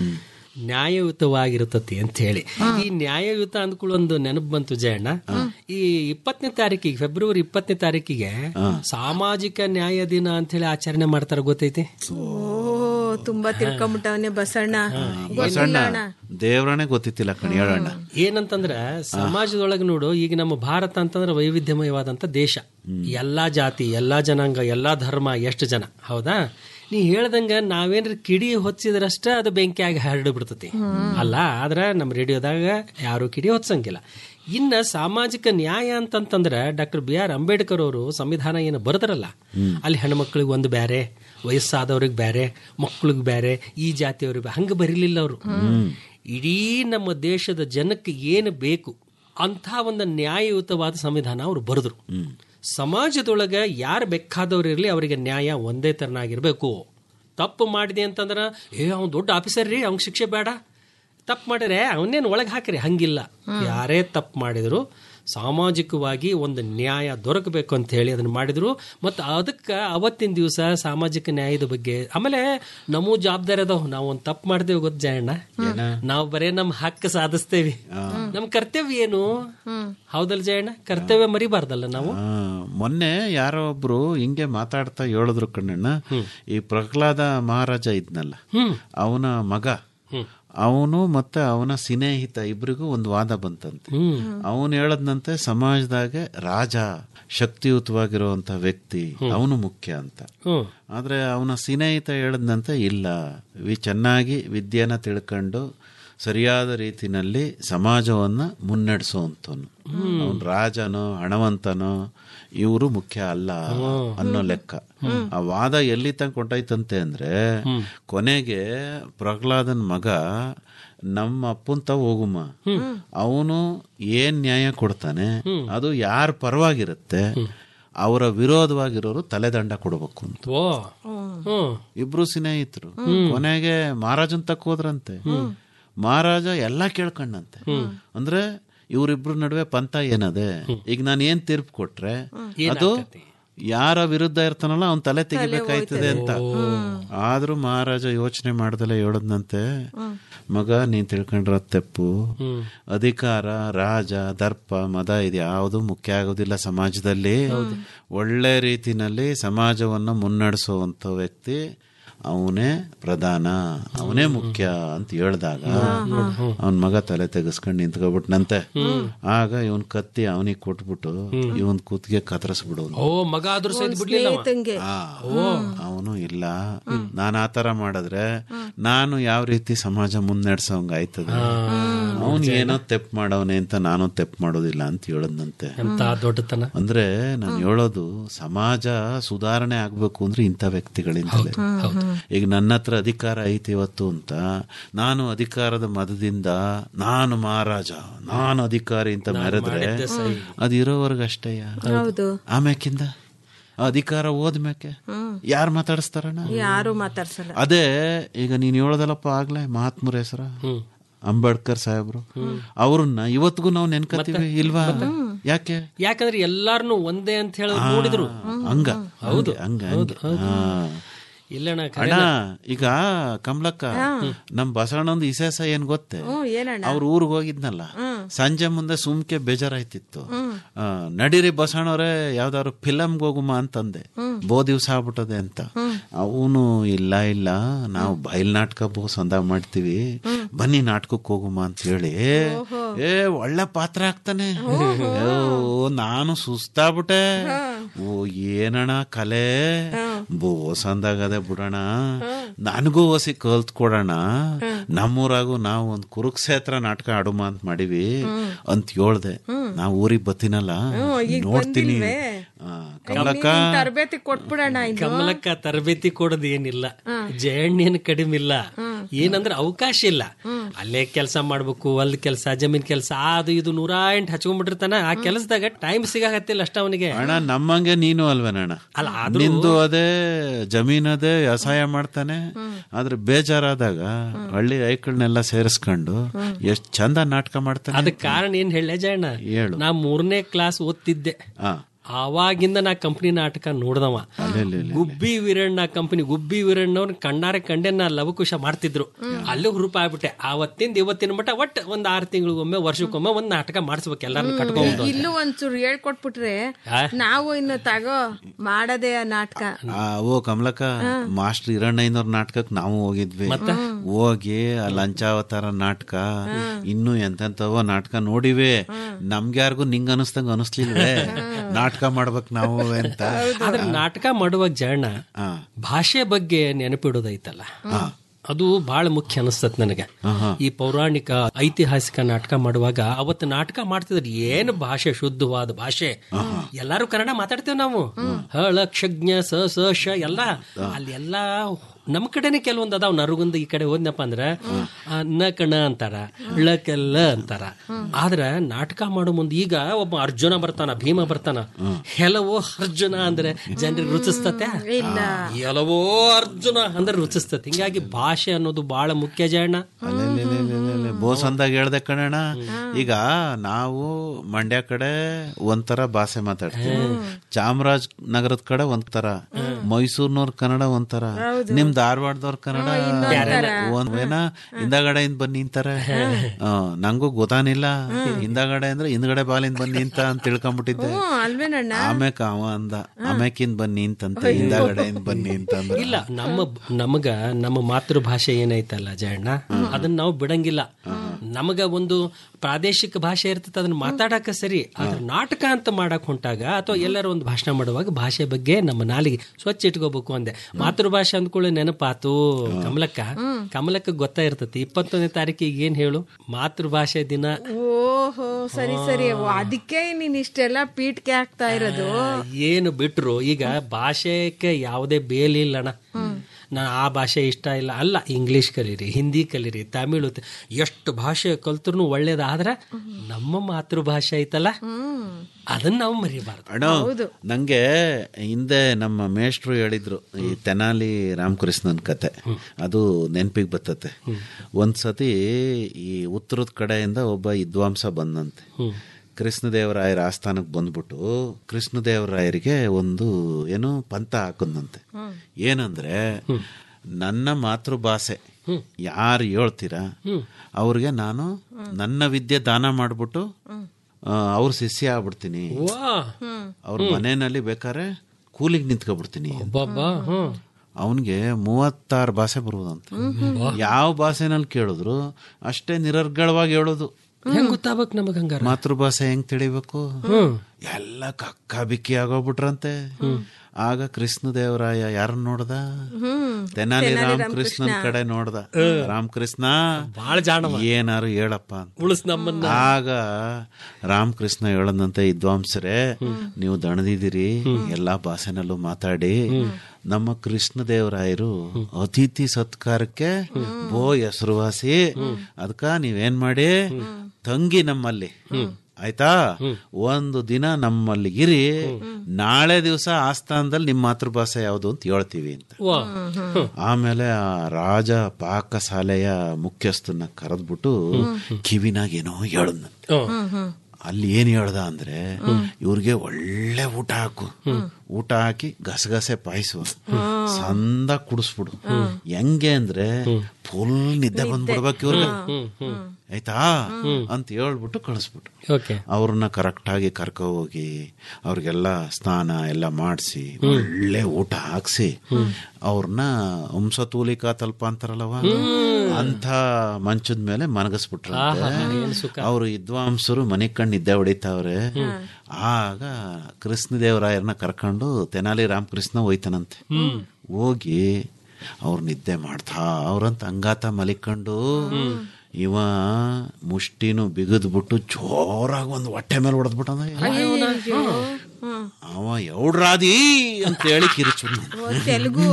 S9: ನ್ಯಾಯಯುತವಾಗಿರುತ್ತತಿ ಅಂತ ಹೇಳಿ ಈ ನ್ಯಾಯಯುತ ಅಂದ್ಕೊಳ್ಳೋ ಒಂದು ನೆನಪು ಬಂತು ಜಯಣ್ಣ ಈ ಇಪ್ಪತ್ತನೇ ತಾರೀಕಿಗೆ ಫೆಬ್ರವರಿ ಇಪ್ಪತ್ತನೇ ತಾರೀಕಿಗೆ ಸಾಮಾಜಿಕ ನ್ಯಾಯ ದಿನ ಅಂತ ಹೇಳಿ ಆಚರಣೆ ಮಾಡ್ತಾರ ಗೊತ್ತೈತಿ
S8: ಓ ತುಂಬಾ ತಿಳ್ಕೊಂಬಿಟ್ಟವನೆ ಬಸಣ್ಣ
S7: ಬಸಣ್ಣ ದೇವ್ರನೇ ಗೊತ್ತಿತ್ತಿಲ್ಲ ಕಣ್ ಹೇಳಣ್ಣ
S9: ಏನಂತಂದ್ರ ಸಮಾಜದೊಳಗೆ ನೋಡು ಈಗ ನಮ್ಮ ಭಾರತ ಅಂತಂದ್ರೆ ವೈವಿಧ್ಯಮಯವಾದಂತ ದೇಶ ಎಲ್ಲಾ ಜಾತಿ ಎಲ್ಲಾ ಜನಾಂಗ ಎಲ್ಲಾ ಧರ್ಮ ಎಷ್ಟು ಜನ ಹೌದಾ ನೀ ಹೇಳ್ದಂಗ ನಾವೇನ್ರ ಕಿಡಿ ಹೊಚ್ಚಿದ್ರಷ್ಟ ಅದು ಬೆಂಕಿಯಾಗಿ ಹರಡು ಬಿಡ್ತತಿ ಅಲ್ಲ ಆದ್ರ ನಮ್ಮ ರೇಡಿಯೋದಾಗ ಯಾರು ಕಿಡಿ ಹೊತ್ಸಂಗಿಲ್ಲ ಇನ್ನ ಸಾಮಾಜಿಕ ನ್ಯಾಯ ಅಂತಂತಂದ್ರ ಡಾಕ್ಟರ್ ಬಿ ಆರ್ ಅಂಬೇಡ್ಕರ್ ಅವರು ಸಂವಿಧಾನ ಏನು ಬರೆದ್ರಲ್ಲ ಅಲ್ಲಿ ಹೆಣ್ಮಕ್ಳಿಗೆ ಒಂದು ಬ್ಯಾರೆ ವಯಸ್ಸಾದವ್ರಿಗೆ ಬ್ಯಾರೆ ಮಕ್ಳಿಗೆ ಬ್ಯಾರೆ ಈ ಜಾತಿಯವ್ರಿಗೆ ಹಂಗ ಬರೀಲಿಲ್ಲ ಅವರು ಇಡೀ ನಮ್ಮ ದೇಶದ ಜನಕ್ಕೆ ಏನು ಬೇಕು ಅಂಥ ಒಂದು ನ್ಯಾಯಯುತವಾದ ಸಂವಿಧಾನ ಅವರು ಬರೆದ್ರು ಸಮಾಜದೊಳಗ ಯಾರು ಬೇಕಾದವ್ರು ಇರಲಿ ಅವರಿಗೆ ನ್ಯಾಯ ಒಂದೇ ತರನಾಗಿರ್ಬೇಕು ತಪ್ಪು ಮಾಡಿದೆ ಅಂತಂದ್ರ ಏ ಅವ್ನು ದೊಡ್ಡ ಆಫೀಸರ್ ರೀ ಅವ್ನಿಗೆ ಶಿಕ್ಷೆ ಬೇಡ ತಪ್ಪು ಮಾಡಿದ್ರೆ ಅವನ್ನೇನು ಒಳಗೆ ಹಾಕ್ರಿ ಹಂಗಿಲ್ಲ ಯಾರೇ ತಪ್ಪು ಮಾಡಿದ್ರು ಸಾಮಾಜಿಕವಾಗಿ ಒಂದು ನ್ಯಾಯ ದೊರಕಬೇಕು ಅಂತ ಹೇಳಿ ಅದನ್ನ ಮಾಡಿದ್ರು ಮತ್ತು ಅದಕ್ಕೆ ಅವತ್ತಿನ ದಿವಸ ಸಾಮಾಜಿಕ ನ್ಯಾಯದ ಬಗ್ಗೆ ಆಮೇಲೆ ನಮೂ ಜವಾಬ್ದಾರಿ ಅದಾವ ನಾವು ಒಂದು ತಪ್ಪು ಮಾಡ್ತೇವೆ ಗೊತ್ತ ಜಯಣ್ಣ ನಾವು ಬರೇ ನಮ್ಮ ಹಕ್ಕು ಸಾಧಿಸ್ತೇವಿ ನಮ್ಮ ಕರ್ತವ್ಯ ಏನು ಹೌದಲ್ಲ ಜಯಣ್ಣ ಕರ್ತವ್ಯ ಮರಿಬಾರ್ದಲ್ಲ ನಾವು
S7: ಆ, ಮೊನ್ನೆ ಯಾರೋ ಒಬ್ರು ಹಿಂಗೆ ಮಾತಾಡ್ತಾ ಹೇಳಿದ್ರು ಕಣ್ಣಣ್ಣ ಈ ಪ್ರಹ್ಲಾದ ಮಹಾರಾಜ ಇದ್ನಲ್ಲ ಅವನ ಮಗ ಅವನು ಮತ್ತೆ ಅವನ ಸ್ನೇಹಿತ ಇಬ್ರಿಗೂ ಒಂದು ವಾದ ಬಂತಂತೆ ಅವನು ಹೇಳದ್ನಂತೆ ಸಮಾಜದಾಗೆ ರಾಜ ಶಕ್ತಿಯುತವಾಗಿರುವಂತ ವ್ಯಕ್ತಿ ಅವನು ಮುಖ್ಯ ಅಂತ
S9: ಹ್ಮ್
S7: ಆದ್ರೆ ಅವನ ಸ್ನೇಹಿತ ಹೇಳದ್ನಂತೆ ಇಲ್ಲ ವಿ ಚೆನ್ನಾಗಿ ವಿದ್ಯೆನ ತಿಳ್ಕೊಂಡು ಸರಿಯಾದ ರೀತಿನಲ್ಲಿ ಸಮಾಜವನ್ನ ಮುನ್ನಡೆಸುವಂತವನು ಅವನ್ ರಾಜನೋ ಹಣವಂತನೋ ಇವರು ಮುಖ್ಯ ಅಲ್ಲ ಅನ್ನೋ ಲೆಕ್ಕ ಆ ವಾದ ಎಲ್ಲಿ ತನಕ ಕೊಂಡೋಯ್ತಂತೆ ಅಂದ್ರೆ ಕೊನೆಗೆ ಪ್ರಹ್ಲಾದನ್ ಮಗ ನಮ್ಮ ಅಪ್ಪಂತ ಹೋಗುಮ್ಮ ಅವನು ಏನ್ ನ್ಯಾಯ ಕೊಡ್ತಾನೆ ಅದು ಯಾರ ಪರವಾಗಿರುತ್ತೆ ಅವರ ವಿರೋಧವಾಗಿರೋರು ತಲೆದಂಡ ಕೊಡಬೇಕು ಅಂತ
S9: ಓ ಹ್ಮ್
S7: ಇಬ್ರು ಸ್ನೇಹಿತರು ಕೊನೆಗೆ ಮಹಾರಾಜನ್ ತಕ್ಕ ಹೋದ್ರಂತೆ ಮಹಾರಾಜ ಎಲ್ಲಾ ಕೇಳ್ಕೊಂಡಂತೆ ಅಂದ್ರೆ ಇವ್ರಿಬ್ರು ನಡುವೆ ಪಂಥ ಏನದೆ ಈಗ ನಾನು ಏನ್ ತೀರ್ಪು ಕೊಟ್ರೆ ಅದು ಯಾರ ವಿರುದ್ಧ ಇರ್ತಾನಲ್ಲ ಅವ್ನ್ ತಲೆ ತೆಗಿಬೇಕಾಯ್ತದೆ ಅಂತ ಆದ್ರೂ ಮಹಾರಾಜ ಯೋಚನೆ ಮಾಡ್ದಲೆ ಹೇಳದ್ನಂತೆ ಮಗ ನೀನ್ ತಿಳ್ಕೊಂಡ್ರ ತೆಪ್ಪು ಅಧಿಕಾರ ರಾಜ ದರ್ಪ ಮದ ಇದು ಯಾವುದು ಮುಖ್ಯ ಆಗೋದಿಲ್ಲ ಸಮಾಜದಲ್ಲಿ ಒಳ್ಳೆ ರೀತಿನಲ್ಲಿ ಸಮಾಜವನ್ನು ಮುನ್ನಡೆಸುವಂತ ವ್ಯಕ್ತಿ ಅವನೇ ಪ್ರಧಾನ ಅವನೇ ಮುಖ್ಯ ಅಂತ ಹೇಳ್ದಾಗ ಅವನ್ ಮಗ ತಲೆ ತೆಗೆಸ್ಕೊಂಡು ನಿಂತ್ಕೊಬಿಟ್ನಂತೆ ಆಗ ಇವನ್ ಕತ್ತಿ ಅವನಿಗೆ ಕೊಟ್ಬಿಟ್ಟು ಇವನ್ ಕೂತ್ಗೆ ಕತ್ತರಿಸ್ಬಿಡು
S9: ಓ ಮಗ ಆದ್ರೂ ಸಹಿತ ಬಿಡ್ಲಿಲ್ಲ ಅವ.
S8: ಸ್ನೇಹಿತಂಗೆ
S7: ಅವನು ಇಲ್ಲ ನಾನು ಆತರ ಮಾಡಿದ್ರೆ ನಾನು ಯಾವ ರೀತಿ ಸಮಾಜ ಮುನ್ನಡೆಸೋಂಗ ಆಯ್ತದೆ ಅವನ್ ಏನೋ ತೆಪ್ಪು ಮಾಡವನೆ ಅಂತ ನಾನು ತೆಪ್ಪು ಮಾಡೋದಿಲ್ಲ ಅಂತ ಹೇಳದ್ನಂತೆ
S9: ಎಂತ ದೊಡ್ಡತನ
S7: ಅಂದ್ರೆ ನಾನು ಹೇಳೋದು ಸಮಾಜ ಸುಧಾರಣೆ ಆಗ್ಬೇಕು ಅಂದ್ರೆ ಇಂಥ ವ್ಯಕ್ತಿಗಳಿಂದಲೇ ಈಗ ನನ್ನ ಹತ್ರ ಅಧಿಕಾರ ಐತಿ ಇವತ್ತು ಅಂತ ನಾನು ಅಧಿಕಾರದ ಮದದಿಂದ ನಾನು ಮಹಾರಾಜ ನಾನು ಅಧಿಕಾರಿ ಅಂತ ಮೆರೆದ್ರೆ ಅದು ಇರೋವರೆಗಷ್ಟೇ
S8: ಹೌದು
S7: ಆಮ್ಯಾಕಿಂದ ಆ ಅಧಿಕಾರ ಹೋದ್ಮ್ಯಾಕೆ ಯಾರು ಮಾತಾಡಿಸ್ತಾರಣ್ಣ
S8: ಯಾರು ಮಾತಾಡ್ಸಲ್ಲ
S7: ಅದೇ ಈಗ ನೀನ್ ಹೇಳೋದಲ್ಲಪ್ಪ ಆಗ್ಲೇ ಮಹಾತ್ಮರ ಹೆಸರ ಅಂಬೇಡ್ಕರ್ ಸಾಹೇಬ್ರು ಅವ್ರನ್ನ ಇವತ್ತಿಗೂ ನಾವು ನೆನ್ಕತ್ತೀವಿ ಇಲ್ವಾ ಯಾಕೆ
S9: ಯಾಕಂದ್ರೆ ಎಲ್ಲಾರನು ಒಂದೇ ಅಂತ ಹೇಳಿ ನೋಡಿದ್ರು
S7: ಹಂಗ ಹೌದು ಹಂಗ ಹಂಗೆ ಹಾ.
S9: ಇಲ್ಲಣ್ಣ
S7: ಅಣ್ಣ ಈಗ ಕಮಲಕ್ಕ ನಮ್ ಬಸವಣ್ಣಂದು ಇಸೇಸ ಏನ್ ಗೊತ್ತೇ
S8: ಹ್ಮ್ ಏನಣ್ಣ
S7: ಅವ್ರ ಊರಿಗೆ ಹೋಗಿದ್ನಲ್ಲ ಸಂಜೆ ಮುಂದೆ ಸುಮ್ಕೆ ಬೇಜಾರಾಯ್ತಿತ್ತು ಆ, ನಡೀರಿ ಬಸವಣ್ಣವ್ರೆ ಯಾವ್ದಾದ್ರು ಫಿಲಮ್ಗೆ ಹೋಗುಮ ಅಂತಂದೆ ಬೋ ದಿವ್ಸ ಆಗ್ಬಿಟ್ಟದೆ ಅಂತ ಅವನು ಇಲ್ಲ ಇಲ್ಲ ನಾವು ಬಯಲ್ ನಾಟಕ ಬೋ ಸಂದ ಮಾಡ್ತೀವಿ ಬನ್ನಿ ನಾಟಕಕ್ಕೆ ಹೋಗುಮ ಅಂತ ಹೇಳಿ ಏ ಒಳ್ಳೆ ಪಾತ್ರ ಆಗ್ತಾನೆ ಓ ನಾನು ಸುಸ್ತಾಗ್ಬಿಟ್ಟೆ ಓ ಏನಣ್ಣ ಕಲೆ ಬೋಸ್ ಅಂದಾಗದೆ ಬಿಡೋಣ ನನಗೂ ಹೊಸಿ ಕಲ್ತ್ ಕೊಡೋಣ ನಮ್ಮೂರಾಗೂ ನಾವು ಒಂದ್ ಕುರುಕ್ಷೇತ್ರ ನಾಟಕ ಆಡುಮ ಅಂತ ಮಾಡಿವಿ ಅಂತ ಹೇಳ್ದೆ ನಾವು ಊರಿಗೆ ಬತ್ತೀನಲ್ಲ ನೋಡ್ತೀನಿ ಆ, ಕಮಲಕ್ಕ
S8: ತರಬೇತಿ ಕೊಟ್ಬಿಡೋಣ ಇದು
S9: ಕಮಲಕ್ಕ ತರಬೇತಿ ಕೊಡೋದು ಏನಿಲ್ಲ ಜಯಣ್ಣೇನು ಕಡಿಮೆ ಇಲ್ಲ ಏನಂದ್ರೆ ಅವಕಾಶ ಇಲ್ಲ ಅಲ್ಲೇ ಕೆಲಸ ಮಾಡ್ಬೇಕು ಅಲ್ಲಿ ಕೆಲಸ ಜಮೀನ್ ಕೆಲಸ ಅದು ಇದು ನೂರ ಎಂಟು ಹಚ್ಕೊಂಡ್ಬಿಟ್ಟಿರ್ತಾನ ಆ ಕೆಲಸದಾಗ ಟೈಮ್ ಸಿಗಾಕತ್ತಿಲ್ಲ ಅಷ್ಟ ಅವನಿಗೆ
S7: ಅಣ್ಣ ನಮ್ಮಂಗೆ ನೀನು ಅಲ್ವೇನಣ್ಣ
S9: ಅಲ್ಲ ಆದ್ರೂ
S7: ನಿಂದು ಅದೇ ಜಮೀನ್ ಅದೇ ವ್ಯವಸಾಯ ಮಾಡ್ತಾನೆ ಆದ್ರೆ ಬೇಜಾರಾದಾಗ ಹಳ್ಳಿ ಐಕಳನ್ನೆಲ್ಲ ಸೇರಿಸ್ಕೊಂಡು ಎಷ್ಟ್ ಚಂದ ನಾಟಕ ಮಾಡ್ತಾನೆ
S9: ಅದಕ್ಕೆ ಕಾರಣ ಏನ್ ಹೇಳ ಜಯಣ್ಣ
S7: ಹೇಳು.
S9: ನಾ ಮೂರನೇ ಕ್ಲಾಸ್ ಓದ್ತಿದ್ದೆ
S7: ಆ
S9: ಆವಾಗಿಂದ ನಾ ಕಂಪ್ನಿ ನಾಟಕ ನೋಡ್ದವ ಗುಬ್ಬಿ ವೀರಣ್ಣ ಕಂಪನಿ ಗುಬ್ಬಿ ವೀರಣ್ಣವ್ರ ಕಣ್ಣಾರೆ ಕಂಡೆ ನಾ ಲವಕುಶ ಮಾಡ್ತಿದ್ರು ಅಲ್ಲೂ ಹುರುಪ ಆಗ್ಬಿಟ್ಟೆ ಆವತ್ತಿಂದ ಇವತ್ತಿನ ಮಟ್ಟ ಒಟ್ಟ ಒಂದ್ ಆರು ತಿಂಗಳಿಗೊಮ್ಮೆ ವರ್ಷಕ್ಕೊಮ್ಮೆ ಒಂದ್ ನಾಟಕ ಮಾಡಿಸ್ಬೇಕು ಎಲ್ಲಾರನ್ನ ಕಟ್ಕೊಂಡು
S8: ಇಲ್ಲೂ ಒಂಚೂರು ಹೇಳ್ಕೊಟ್ಬಿಟ್ರೆ
S9: ಆ?
S8: ನಾವು ಇನ್ನು ತಗೋ ಮಾಡದೆ ಆ ನಾಟಕ
S7: ಆ, ಓ ಕಮಲಕ್ಕ ಮಾಸ್ಟರ್ ಹಿರಣ್ಣಯ್ಯನವ್ರ ನಾಟಕಕ್ಕೆ ನಾವು ಹೋಗಿದ್ವಿ ಹೋಗಿ ಆ ಲಂಚಾವತಾರ ನಾಟಕ ಇನ್ನು ಎಂತೆಂತವೋ ನಾಟಕ ನೋಡಿವೆ ನಮ್ಗ್ಯಾರಿಗೂ ನಿಂಗ್ ಅನಿಸ್ದಂಗ ಅನಿಸ್ಲಿಲ್ವೇ ನಾಟಕ ಮಾಡ್ಬೇಕು ನಾವು ಅಂತ
S9: ಆದ್ರೆ ನಾಟಕ ಮಾಡುವಾಗ ಜಯಣ್ಣ
S7: ಆ.
S9: ಭಾಷೆ ಬಗ್ಗೆ ನೆನಪಿಡೋದೈತಲ್ಲ ಅದು ಬಹಳ ಮುಖ್ಯ ಅನಿಸ್ತತ್ ನನಗೆ ಈ ಪೌರಾಣಿಕ ಐತಿಹಾಸಿಕ ನಾಟಕ ಮಾಡುವಾಗ ಅವತ್ತು ನಾಟಕ ಮಾಡ್ತಿದ್ರೆ ಏನು ಭಾಷೆ ಶುದ್ಧವಾದ ಭಾಷೆ ಎಲ್ಲಾರು ಕನ್ನಡ ಮಾತಾಡ್ತೇವೆ ನಾವು ಹಳ ಕ್ಷಜ್ಞ ಸ ಸ ಶ ಎಲ್ಲ ಅಲ್ಲಿ ಎಲ್ಲ ನಮ್ ಕಡೆನೆ ಕೆಲವೊಂದು ಅದಾವ್ ನರುಗುಂದ ಈ ಕಡೆ ಹೋದ್ನಪ್ಪ ಅಂದ್ರ ಆ, ನ ಕಣ ಅಂತಾರ ಳಕೆಲ್ಲ ಅಂತಾರ ಆದ್ರ ನಾಟಕ ಮಾಡೋ ಮುಂದೆ ಈಗ ಒಬ್ಬ ಅರ್ಜುನ ಬರ್ತಾನ ಭೀಮ ಬರ್ತಾನ ಕೆಲವೋ ಅರ್ಜುನ ಅಂದ್ರೆ ಜನರಿಗೆ ರುಚಿಸ್ತತೆ ಎಲ್ಲವೋ ಅರ್ಜುನ ಅಂದ್ರೆ ರುಚಿಸ್ತತೆ ಹಿಂಗಾಗಿ ಭಾಷೆ ಅನ್ನೋದು ಬಹಳ ಮುಖ್ಯ ಜಯಣ್ಣ
S7: ಅಲೆಲೆಲೆಲೆಲೆ ಬೋಸ್ ಅಂದಾಗ ಹೇಳ್ದೆ ಕಣಣ್ಣ ಈಗ ನಾವು ಮಂಡ್ಯ ಕಡೆ ಒಂಥರ ಭಾಷೆ ಮಾತಾಡ್ತೀವಿ ಚಾಮರಾಜ ನಗರದ ಕಡೆ ಒಂಥರ ಮೈಸೂರ್ನವ್ರ ಕನ್ನಡ ಒಂಥರ ನಿಮ್ ಧಾರವಾಡದವ್ರ ಕನ್ನಡ ಒಂದ್ ಏನ ಹಿಂದಗಡೆಯಿಂದ ಬನ್ನಿ ಅಂತಾರೆ ಆ, ನಂಗೂ ಗೊತ್ತಾನಿಲ್ಲ ಹಿಂದಗಡೆ ಅಂದ್ರೆ ಹಿಂದ್ಗಡೆ ಬಾಲಿಂದ ಬನ್ನಿ ಅಂತ ಅಂತ ತಿಳ್ಕೊಂಬಿಟ್ಟಿದ್ದೆ
S8: ಹ್ಮ್ ಅಲ್ವೇನಣ್ಣ
S7: ಆಮೇಕ ಅವ ಅಂದ ಆಮೇಕಿಂದ ಬನ್ನಿ ಅಂತಂತ ಹಿಂದಗಡೆಯಿಂದ ಬನ್ನಿ ಅಂತ ಅಂದ
S9: ಇಲ್ಲ ನಮ್ಮ ನಮಗ ನಮ್ಮ ಮಾತೃಭಾಷೆ ಏನೈತಲ್ಲ ಜಯಣ್ಣ ಅದನ್ನ ನಾವು ಬಿಡಂಗಿಲ್ಲ ನಮಗ ಒಂದು ಪ್ರಾದೇಶಿಕ ಭಾಷೆ ಇರ್ತದೆ ಅದನ್ನ ಮಾತಾಡಕ ಸರಿ ಆದ್ರೆ ನಾಟಕ ಅಂತ ಮಾಡಕ್ ಹೊಂಟಾಗ ಅಥವಾ ಎಲ್ಲರ ಒಂದು ಭಾಷಣ ಮಾಡುವಾಗ ಭಾಷೆ ಬಗ್ಗೆ ನಮ್ಮ ನಾಲಿಗೆ ಸ್ವಚ್ಛ ಇಟ್ಕೋಬೇಕು ಅಂದೆ ಮಾತೃಭಾಷೆ ಅಂದ್ಕೊಳ್ಳಿ ನೆನಪಾತು ಕಮಲಕ್ಕ ಕಮಲಕ್ಕ ಗೊತ್ತಾ ಇರ್ತತಿ ಇಪ್ಪತ್ತೊಂದನೇ ತಾರೀಕಿಗೆ ಏನ್ ಹೇಳು ಮಾತೃಭಾಷೆ ದಿನ
S8: ಓಹೋ ಸರಿ ಸರಿ ಓ, ಅದಕ್ಕೆ ನೀನ್ ಇಷ್ಟೆಲ್ಲ ಪೀಠಕ್ಕೆ ಹಾಕ್ತಾ ಇರೋದು
S9: ಏನು ಬಿಟ್ರು ಈಗ ಭಾಷೆಗೆ ಯಾವುದೇ ಬೇಲಿಲ್ಲಣ್ಣ ನಾ ಆ ಭಾಷೆ ಇಷ್ಟ ಇಲ್ಲ ಅಲ್ಲ ಇಂಗ್ಲಿಷ್ ಕಲೀರಿ ಹಿಂದಿ ಕಲೀರಿ ತಮಿಳು ತ- ಎಷ್ಟು ಭಾಷೆ ಕಲ್ತ್ರು ಒಳ್ಳೇದಾದ್ರೆ ನಮ್ಮ ಮಾತೃಭಾಷೆ ಐತಲ್ಲ ಅದನ್ನ ನಾವು ಮರಿಬಾರ್ದು
S7: ಅಣ್ಣ ನಂಗೆ ಹಿಂದೆ ನಮ್ಮ ಮೇಷ್ಟ್ರು ಹೇಳಿದ್ರು ಈ ತೆನಾಲಿ ರಾಮಕೃಷ್ಣನ್ ಕತೆ ಅದು ನೆನ್ಪಿಗೆ ಬರ್ತತೆ ಒಂದ್ಸತಿ ಈ ಉತ್ತರದ ಕಡೆಯಿಂದ ಒಬ್ಬ ವಿದ್ವಾಂಸ ಬಂದಂತೆ ಕೃಷ್ಣದೇವರಾಯರ ಆಸ್ಥಾನಕ್ಕೆ ಬಂದ್ಬಿಟ್ಟು ಕೃಷ್ಣದೇವರಾಯರಿಗೆ ಒಂದು ಏನು ಪಂಥ ಹಾಕಂದಂತೆ ಏನಂದ್ರೆ ನನ್ನ ಮಾತೃಭಾಷೆ ಯಾರು ಹೇಳ್ತೀರಾ ಅವ್ರಿಗೆ ನಾನು ನನ್ನ ವಿದ್ಯೆ ದಾನ ಮಾಡ್ಬಿಟ್ಟು ಅವ್ರ ಶಿಷ್ಯ ಆಗ್ಬಿಡ್ತೀನಿ
S9: ವಾ
S7: ಅವ್ರ ಮನೆಯಲ್ಲಿ ಬೇಕಾದ್ರೆ ಕೂಲಿಗೆ ನಿಂತ್ಕೊಬಿಡ್ತೀನಿ
S9: ಬಾಬಾ ಹ್ಮ್
S7: ಅವನಿಗೆ ಮೂವತ್ತಾರು ಭಾಷೆ ಬರುವುದಂತ ಯಾವ ಭಾಷೆನಲ್ಲಿ ಕೇಳಿದ್ರು ಅಷ್ಟೇ ನಿರರ್ಗಳವಾಗಿ ಹೇಳೋದು
S9: ಹೆಂಗ್ ಗೊತ್ತಾಗ್ಬೇಕು ನಮಗ್ ಹಂಗಾರ
S7: ಮಾತೃಭಾಷೆ ಹೆಂಗ್ ತಿಳಿಬೇಕು ಎಲ್ಲ ಕಕ್ಕ ಬಿಕ್ಕಿ ಆಗೋಗ್ಬಿಟ್ರಂತೆ ಆಗ ಕೃಷ್ಣದೇವರಾಯ ಯಾರನ್ನ ನೋಡ್ದ ತೆನಾಲಿ ರಾಮಕೃಷ್ಣನ್ ಕಡೆ ನೋಡ್ದ ರಾಮಕೃಷ್ಣ
S9: ಬಾಳ ಜಾಣ
S7: ಏನಾರು ಹೇಳಪ್ಪ ಅಂತ
S9: ಉಳಿಸ್ ನಮ್ಮನ್ನ
S7: ಆಗ ರಾಮಕೃಷ್ಣ ಹೇಳದಂತೆ ವಿದ್ವಾಂಸರೇ ನೀವು ದಣದಿದ್ದೀರಿ ಎಲ್ಲಾ ಭಾಷೆನಲ್ಲೂ ಮಾತಾಡಿ ನಮ್ಮ ಕೃಷ್ಣದೇವರಾಯರು ಅತಿಥಿ ಸತ್ಕಾರಕ್ಕೆ ಬೋ ಹೆಸರುವಾಸಿ ಅದಕ್ಕ ನೀವೇನ್ ಮಾಡಿ ತಂಗಿ ನಮ್ಮಲ್ಲಿ ಆಯ್ತಾ ಒಂದು ದಿನ ನಮ್ಮಲ್ಲಿ ಇರಿ ನಾಳೆ ದಿವಸ ಆಸ್ಥಾನದಲ್ಲಿ ನಿಮ್ಮ ಮಾತೃಭಾಷೆ ಯಾವುದು ಅಂತ ಹೇಳ್ತೀವಿ ಅಂತ
S9: ವಾ
S7: ಆಮೇಲೆ ಆ ರಾಜ ಪಾಕಶಾಲೆಯ ಮುಖ್ಯಸ್ಥನ ಕರೆದ್ಬಿಟ್ಟು ಕಿವಿನಾಗ ಏನೋ ಹೇಳದ್ನ ಅಲ್ಲಿ ಏನ್ ಹೇಳ್ದ ಅಂದ್ರೆ ಇವ್ರಿಗೆ ಒಳ್ಳೆ ಊಟ ಹಾಕು ಊಟ ಹಾಕಿ ಗಸಗಸೆ ಪಾಯಿಸು ಸಂದ ಕುಡಿಸ್ಬಿಡು ಹೆಂಗೆ ಅಂದ್ರೆ ಫುಲ್ ನಿದ್ದೆ ಬಂದ್ಬಿಡ್ಬೇಕು ಇವ್ರಿಗೆ ಆಯ್ತಾ ಅಂತ ಹೇಳ್ಬಿಟ್ಟು ಕಳಿಸ್ಬಿಟ್ಟು
S9: ಓಕೆ
S7: ಅವ್ರನ್ನ ಕರೆಕ್ಟ್ ಆಗಿ ಕರ್ಕೊ ಹೋಗಿ ಅವ್ರಿಗೆಲ್ಲ ಸ್ನಾನ ಎಲ್ಲ ಮಾಡಿಸಿ ಒಳ್ಳೆ ಊಟ ಹಾಕ್ಸಿ ಅವ್ರನ್ನ ಹಂಸತೂಲಿಕಾ ತಲ್ಪ ಅಂತಾರಲ್ಲವ ಅಂತ ಮಂಚದ ಮೇಲೆ ಮನಗಿಸ್ಬಿಟ್ರಂತೆ ಅವರು ವಿದ್ವಾಂಸರು ಮನೆ ಕಣ್ಣು ನಿದ್ದೆ ಹೊಡಿತಾವ್ರೆ ಆಗ ಕೃಷ್ಣದೇವರಾಯರನ್ನ ಕರ್ಕೊಂಡು ತೆನಾಲಿ ರಾಮಕೃಷ್ಣ ಹೋಯ್ತಾನಂತೆ ಹೋಗಿ ಅವ್ರ ನಿದ್ದೆ ಮಾಡ್ತಾ ಅವ್ರಂತ ಅಂಗಾತ ಮಲಿಕೊಂಡು ಇವ ಮುಷ್ಟಿನು ಬಿಗಿದ್ಬಿಟ್ಟು ಜೋರಾಗಿ ಒಂದು ಹೊಟ್ಟೆ ಮೇಲೆ ಹೊಡೆದ್ಬಿಟ್ಟಂದ ಅವ ಎವ್ಡ್ರಾದಿ ಅಂತ ಹೇಳಿ ಕಿರಿಚು
S8: ಓ, ತೆಲುಗು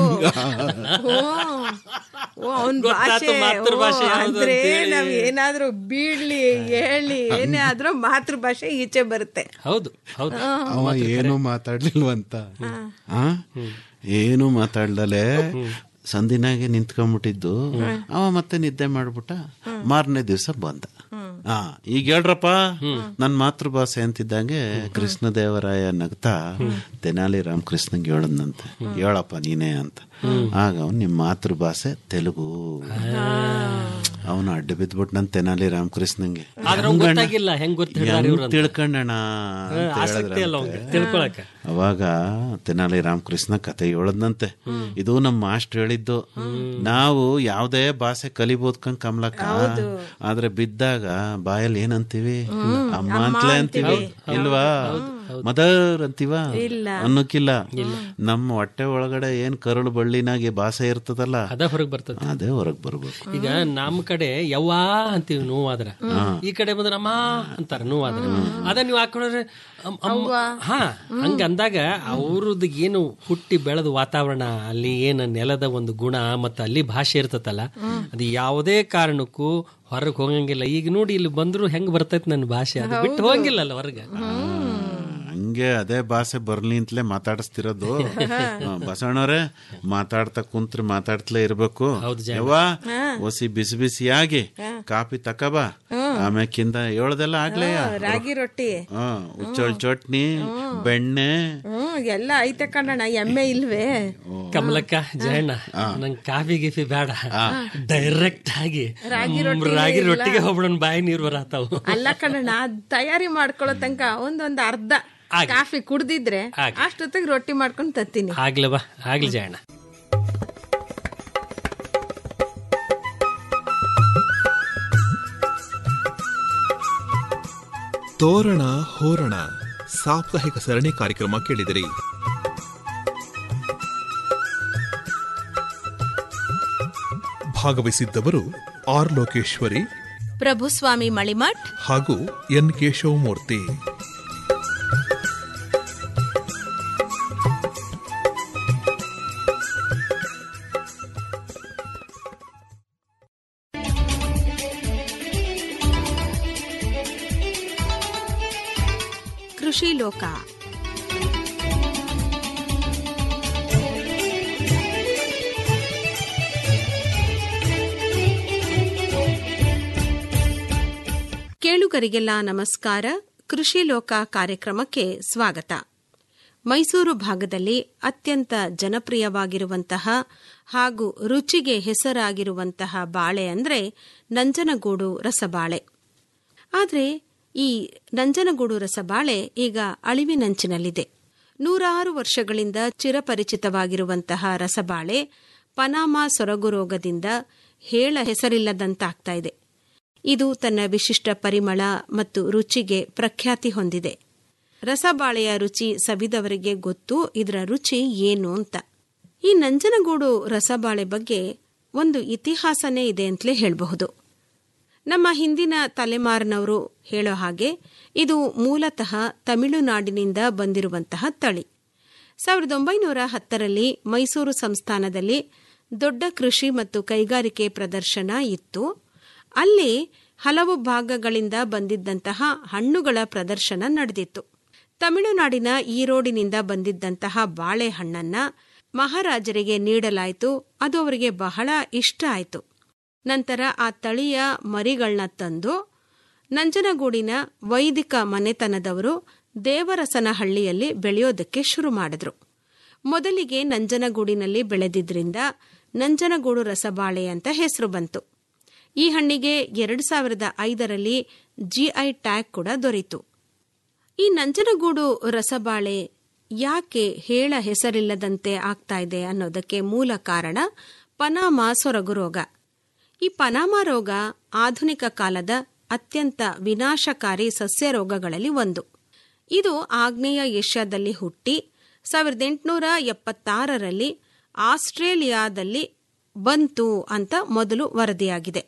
S8: ಓ ಅವನ್ ಭಾಷೆ
S9: ಮಾತೃಭಾಷೆ
S8: ಓ,
S9: ಯಾವ್ದು
S8: ಅಂದ್ರೆ
S9: ಅಂತೇಳಿ.
S8: ನಾವ್ ಏನಾದ್ರೂ ಬೀಳ್ಲಿ ಹೇಳಿ ಏನೇ ಆದ್ರೂ ಮಾತೃಭಾಷೆ ಈಚೆ ಬರುತ್ತೆ
S9: ಹೌದು ಹೌದು
S7: ಅವ ಏನು ಮಾತಾಡ್ಲಿಲ್ವಂತ ಆ? ಏನು ಮಾತಾಡ್ದಲೆ ಸಂದಿನಾಗೆ ನಿಂತ್ಕೊಂಡ್ಬಿಟ್ಟಿದ್ದು ಅವ ಮತ್ತೆ ನಿದ್ದೆ ಮಾಡ್ಬಿಟ್ಟ ಮಾರನೇ ದಿವಸ ಬಂದ ಹಾ ಈಗ ಹೇಳ್ರಪ್ಪ ನನ್ ಮಾತೃಭಾಷೆ ಅಂತಿದ್ದಂಗೆ ಕೃಷ್ಣದೇವರಾಯ ನಗ್ತಾ ತೆನಾಲಿ ರಾಮಕೃಷ್ಣಂಗೆ ಹೇಳದ್ನಂತೆ ಹೇಳಪ್ಪ ನೀನೇ ಅಂತ ಆಗ ಅವ್ನು ನಿಮ್ಮ ಮಾತೃಭಾಷೆ ತೆಲುಗು ಅವನು ಅಡ್ಡ ಬಿದ್ಬಿಟ್ಟು ನನ್ ತೆನಾಲಿ ರಾಮಕೃಷ್ಣಂಗೆ
S9: ಆದ್ರೆ ಅವ್ನ್ ಗೊತ್ತಾಗಿಲ್ಲ ಹೆಂಗ್ ಗೊತ್ತ
S7: ಹೆಂಗ್ ತಿಳ್ಕೊಂಡಣ ಅಂತ
S9: ಆಸಕ್ತಿ ಅಲ್ಲ ಅವ್ನ್ಗೆ
S7: ಹೇಳಿದ್ರಂತೆ.
S9: ತಿಳ್ಕೊಳಕ
S7: ಅವಾಗ ತೆನಾಲಿ ರಾಮಕೃಷ್ಣ ಕತೆ ಹೇಳದ್ನಂತೆ ಇದು ನಮ್ಮ ಮಾಸ್ಟರ್ ಹೇಳಿದ್ದು ನಾವು ಯಾವ್ದೇ ಭಾಷೆ ಕಲಿಬೋದ್ಕಂಗ್ ಕಮ್ಲಕ್ಕ ಆದ್ರೆ ಬಿದ್ದಾಗ ಬಾಯಲ್ಲಿ ಏನಂತೀವಿ ಅಮ್ಮ ಅಂತಲೇ ಅಂತೀವಿ ಇಲ್ವಾ ಮದರ್ ಅಂತೀವ ಅನ್ನೋಕ್ಕಿಲ್ಲ ನಮ್ಮ ಹೊಟ್ಟೆ ಒಳಗಡೆ ಏನ್ ಕರುಳು ಬಳ್ಳಿನಾಗೆ ಭಾಷೆ ಇರ್ತದಲ್ಲ
S9: ಅದ ಹೊರಗ್ ಬರ್ತದೆ
S7: ಅದೇ ಹೊರಗ್ ಬರ್ಬೇಕು
S9: ಈಗ ನಮ್ಮ ಕಡೆ ಯವ್ವಾ ಅಂತೀವಿ ನೋವಾದ್ರ ಈ ಕಡೆ ಬಂದ್ರೆ ಅಮ್ಮ ಅಂತಾರ ನೋವಾದ್ರ ಅದ ನೀವು ಹಾಕೊಂಡ್ರೆ ಅಮ್- ಅಮ್ಮ ಹಾ ಹಂಗ ಅಂದಾಗ ಅವ್ರದ್ದು ಏನು ಹುಟ್ಟಿ ಬೆಳೆದ ವಾತಾವರಣ ಅಲ್ಲಿ ಏನು ನೆಲದ ಒಂದು ಗುಣ ಮತ್ತೆ ಅಲ್ಲಿ ಭಾಷೆ ಇರ್ತತಲ್ಲ ಅದು ಯಾವುದೇ ಕಾರಣಕ್ಕೂ ಹೊರಗೆ ಹೋಗಂಗಿಲ್ಲ ಈಗ ನೋಡಿ ಇಲ್ಲಿ ಬಂದ್ರು ಹೆಂಗ್ ಬರ್ತೈತಿ ನನ್ನ ಭಾಷೆ ಅದು ಬಿಟ್ಟು ಹೋಗಂಗಿಲ್ಲ ಅಲ್ಲ ಹೊರಗೆ
S7: ಹಂಗೆ ಅದೇ ಭಾಷೆ ಬರ್ಲಿ ಅಂತಲೇ ಮಾತಾಡಿಸ್ತಿರೋದು ಹಾ, ಬಸವಣ್ಣವ್ರೆ ಮಾತಾಡ್ತಾ ಕುಂತ್ರೆ ಮಾತಾಡ್ತಲೇ ಇರ್ಬೇಕು ಯವ್ವ ಒಸಿ ಬಿಸಿ ಬಿಸಿಯಾಗಿ ಕಾಫಿ ತಕಬಾ ಆಮ್ಯಾಕಿಂದ ಏಳ್ದೆಲ್ಲ ಆಗ್ಲೇಯ
S8: ರಾಗಿ ರೊಟ್ಟಿ
S7: ಹಾ ಉಚ್ಚೋಳ್ ಚಟ್ನಿ ಬೆಣ್ಣೆ
S8: ಹ್ಮ್ ಎಲ್ಲ ಐತೆ ಕಣಣ್ಣ ಎಮ್ಮೆ ಇಲ್ವೇ
S9: ಕಮಲಕ್ಕ ಜಯಣ್ಣ ನಂಗೆ ಕಾಫಿ ಗಿಫಿ ಬೇಡ ಡೈರೆಕ್ಟ್ ಆಗಿ
S8: ರಾಗಿ
S9: ಮ್,
S8: ರೊಟ್ಟಿ
S9: ರಾಗಿ
S8: ಇಲ್ಲ.
S9: ರೊಟ್ಟಿಗೆ ಹೋಗ್ಬಿಡೋಣ ಬಾಯಿ ನೀರು ಬರತ್ತಾವು
S8: ಅಲ್ಲ ಕಣಣ್ಣ ಅದ್ ತಯಾರಿ ಮಾಡ್ಕೊಳ್ಳೋ ತನಕ ಒಂದೊಂದ್ ಅರ್ಧ
S9: ಆಗ್ಲಿ.
S8: ಕಾಫಿ ಕುಡ್ದಿದ್ರೆ
S9: ಆಗ್ಲಿ.
S8: ಅಷ್ಟೊತ್ತಿಗೆ ರೊಟ್ಟಿ ಮಾಡ್ಕೊಂಡು ತತ್ತೀನಿ
S9: ಆಗ್ಲಿ ಬಾ ಆಗ್ಲಿ ಜಯಣ್ಣ
S6: ತೋರಣ ಹೋರಣ ಸಾಪ್ತಾಹಿಕ ಸರಣಿ ಕಾರ್ಯಕ್ರಮ ಕೇಳಿದಿರಿ ಭಾಗವಹಿಸಿದ್ದವರು ಆರ್ ಲೋಕೇಶ್ವರಿ
S4: ಪ್ರಭುಸ್ವಾಮಿ ಮಳಿಮಠ್
S6: ಹಾಗೂ ಎನ್ ಕೇಶವಮೂರ್ತಿ
S10: ಕೃಷಿ ಲೋಕ ಕೇಳುಗರಿಗೆಲ್ಲ ನಮಸ್ಕಾರ ಕೃಷಿ ಲೋಕ ಕಾರ್ಯಕ್ರಮಕ್ಕೆ ಸ್ವಾಗತ ಮೈಸೂರು ಭಾಗದಲ್ಲಿ ಅತ್ಯಂತ ಜನಪ್ರಿಯವಾಗಿರುವಂತಹ ಹಾಗೂ ರುಚಿಗೆ ಹೆಸರಾಗಿರುವಂತಹ ಬಾಳೆ ಅಂದ್ರೆ ನಂಜನಗೂಡು ರಸಬಾಳೆ ಆದರೆ ಈ ನಂಜನಗೂಡು ರಸಬಾಳೆ ಈಗ ಅಳಿವಿನಂಚಿನಲ್ಲಿದೆ ನೂರಾರು ವರ್ಷಗಳಿಂದ ಚಿರಪರಿಚಿತವಾಗಿರುವಂತಹ ರಸಬಾಳೆ ಪನಾಮಾ ಸೊರಗು ರೋಗದಿಂದ ಹೇಳ ಹೆಸರಿಲ್ಲದಂತಾಗ್ತಾ ಇದೆ ಇದು ತನ್ನ ವಿಶಿಷ್ಟ ಪರಿಮಳ ಮತ್ತು ರುಚಿಗೆ ಪ್ರಖ್ಯಾತಿ ಹೊಂದಿದೆ ರಸಬಾಳೆಯ ರುಚಿ ಸವಿದವರಿಗೆ ಗೊತ್ತು ಇದರ ರುಚಿ ಏನು ಅಂತ ಈ ನಂಜನಗೂಡು ರಸಬಾಳೆ ಬಗ್ಗೆ ಒಂದು ಇತಿಹಾಸನೇ ಇದೆ ಅಂತಲೇ ಹೇಳಬಹುದು ನಮ್ಮ ಹಿಂದಿನ ತಲೆಮಾರಿನವರು ಹೇಳೋ ಹಾಗೆ ಇದು ಮೂಲತಃ ತಮಿಳುನಾಡಿನಿಂದ ಬಂದಿರುವಂತಹ ತಳಿ ಸಾವಿರದ ಒಂಬೈನೂರ ಹತ್ತರಲ್ಲಿ ಮೈಸೂರು ಸಂಸ್ಥಾನದಲ್ಲಿ ದೊಡ್ಡ ಕೃಷಿ ಮತ್ತು ಕೈಗಾರಿಕೆ ಪ್ರದರ್ಶನ ಇತ್ತು ಅಲ್ಲಿ ಹಲವು ಭಾಗಗಳಿಂದ ಬಂದಿದ್ದಂತಹ ಹಣ್ಣುಗಳ ಪ್ರದರ್ಶನ ನಡೆದಿತ್ತು ತಮಿಳುನಾಡಿನ ಈರೋಡಿನಿಂದ ಬಂದಿದ್ದಂತಹ ಬಾಳೆಹಣ್ಣನ್ನ ಮಹಾರಾಜರಿಗೆ ನೀಡಲಾಯಿತು ಅದು ಅವರಿಗೆ ಬಹಳ ಇಷ್ಟ ಆಯಿತು ನಂತರ ಆ ತಳಿಯ ಮರಿಗಳನ್ನ ತಂದು ನಂಜನಗೂಡಿನ ವೈದಿಕ ಮನೆತನದವರು ದೇವರಸನಹಳ್ಳಿಯಲ್ಲಿ ಬೆಳೆಯೋದಕ್ಕೆ ಶುರು ಮಾಡಿದ್ರು ಮೊದಲಿಗೆ ನಂಜನಗೂಡಿನಲ್ಲಿ ಬೆಳೆದಿದ್ರಿಂದ ನಂಜನಗೂಡು ರಸಬಾಳೆ ಅಂತ ಹೆಸರು ಬಂತು ಈ ಹಣ್ಣಿಗೆ ಎರಡು ಸಾವಿರದ ಐದರಲ್ಲಿ ಜಿಐ ಟ್ಯಾಗ್ ಕೂಡ ದೊರೆಯಿತು ಈ ನಂಜನಗೂಡು ರಸಬಾಳೆ ಯಾಕೆ ಹೇಳ ಹೆಸರಿಲ್ಲದಂತೆ ಆಗ್ತಾ ಇದೆ ಅನ್ನೋದಕ್ಕೆ ಮೂಲ ಕಾರಣ ಪನಾಮಾ ಸೊರಗು ರೋಗ ಈ ಪನಾಮಾ ರೋಗ ಆಧುನಿಕ ಕಾಲದ ಅತ್ಯಂತ ವಿನಾಶಕಾರಿ ಸಸ್ಯ ರೋಗಗಳಲ್ಲಿ ಒಂದು ಇದು ಆಗ್ನೇಯ ಏಷ್ಯಾದಲ್ಲಿ ಹುಟ್ಟಿ ಸಾವಿರದ ಎಂಟುನೂರ ಎಪ್ಪತ್ತಾರರಲ್ಲಿ ಆಸ್ಟ್ರೇಲಿಯಾದಲ್ಲಿ ಬಂತು ಅಂತ ಮೊದಲು ವರದಿಯಾಗಿದೆ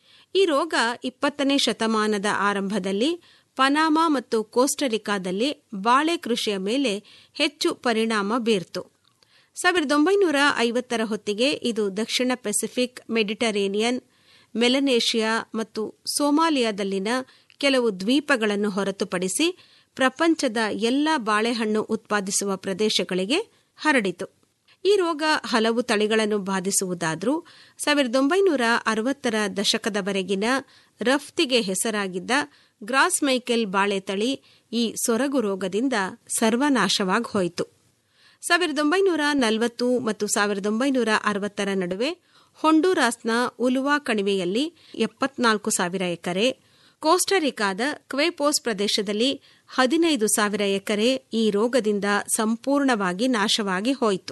S10: ಈ ರೋಗ ಇಪ್ಪತ್ತನೇ ಶತಮಾನದ ಆರಂಭದಲ್ಲಿ ಪನಾಮಾ ಮತ್ತು ಕೋಸ್ಟರಿಕಾದಲ್ಲಿ ಬಾಳೆ ಕೃಷಿಯ ಮೇಲೆ ಹೆಚ್ಚು ಪರಿಣಾಮ ಬೀರ್ತು ಸಾವಿರದ ಒಂಬೈನೂರ ಐವತ್ತರ ಹೊತ್ತಿಗೆ ಇದು ದಕ್ಷಿಣ ಪೆಸಿಫಿಕ್ ಮೆಡಿಟರೇನಿಯನ್ ಮೆಲನೇಷಿಯಾ ಮತ್ತು ಸೋಮಾಲಿಯಾದಲ್ಲಿನ ಕೆಲವು ದ್ವೀಪಗಳನ್ನು ಹೊರತುಪಡಿಸಿ ಪ್ರಪಂಚದ ಎಲ್ಲ ಬಾಳೆಹಣ್ಣು ಉತ್ಪಾದಿಸುವ ಪ್ರದೇಶಗಳಿಗೆ ಹರಡಿತು ಈ ರೋಗ ಹಲವು ತಳಿಗಳನ್ನು ಬಾಧಿಸುವುದಾದರೂ ಸಾವಿರದ ಒಂಬೈನೂರ ಅರವತ್ತರ ದಶಕದವರೆಗಿನ ರಫ್ತಿಗೆ ಹೆಸರಾಗಿದ್ದ ಗ್ರಾಸ್ ಮೈಕೆಲ್ ಬಾಳೆ ತಳಿ ಈ ಸೊರಗು ರೋಗದಿಂದ ಸರ್ವನಾಶವಾಗಿ ಹೋಯಿತು ಸಾವಿರದ ಒಂಬೈನೂರ ನಲವತ್ತು ಮತ್ತು ಸಾವಿರದ ಒಂಬೈನೂರ ಅರವತ್ತರ ನಡುವೆ ಹೊಂಡೂರಾಸ್ನ ಉಲುವಾ ಕಣಿವೆಯಲ್ಲಿ ಎಪ್ಪತ್ನಾಲ್ಕು ಸಾವಿರ ಎಕರೆ ಕೋಸ್ಟರಿಕಾದ ಕ್ವೆಪೋಸ್ ಪ್ರದೇಶದಲ್ಲಿ ಹದಿನೈದು ಸಾವಿರ ಎಕರೆ ಈ ರೋಗದಿಂದ ಸಂಪೂರ್ಣವಾಗಿ ನಾಶವಾಗಿ ಹೋಯಿತು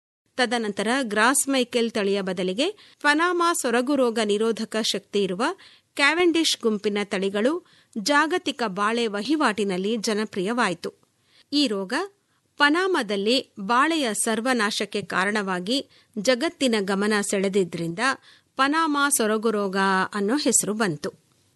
S10: ತದನಂತರ ಗ್ರಾಸ್ ಮೈಕೆಲ್ ತಳಿಯ ಬದಲಿಗೆ ಪನಾಮಾ ಸೊರಗು ರೋಗ ನಿರೋಧಕ ಶಕ್ತಿ ಇರುವ ಕ್ಯಾವೆಂಡಿಶ್ ಗುಂಪಿನ ತಳಿಗಳು ಜಾಗತಿಕ ಬಾಳೆ ವಹಿವಾಟಿನಲ್ಲಿ ಜನಪ್ರಿಯವಾಯಿತು ಈ ರೋಗ ಪನಾಮದಲ್ಲಿ ಬಾಳೆಯ ಸರ್ವನಾಶಕ್ಕೆ ಕಾರಣವಾಗಿ ಜಗತ್ತಿನ ಗಮನ ಸೆಳೆದಿದ್ರಿಂದ ಪನಾಮಾ ಸೊರಗು ರೋಗ ಅನ್ನೋ ಹೆಸರು ಬಂತು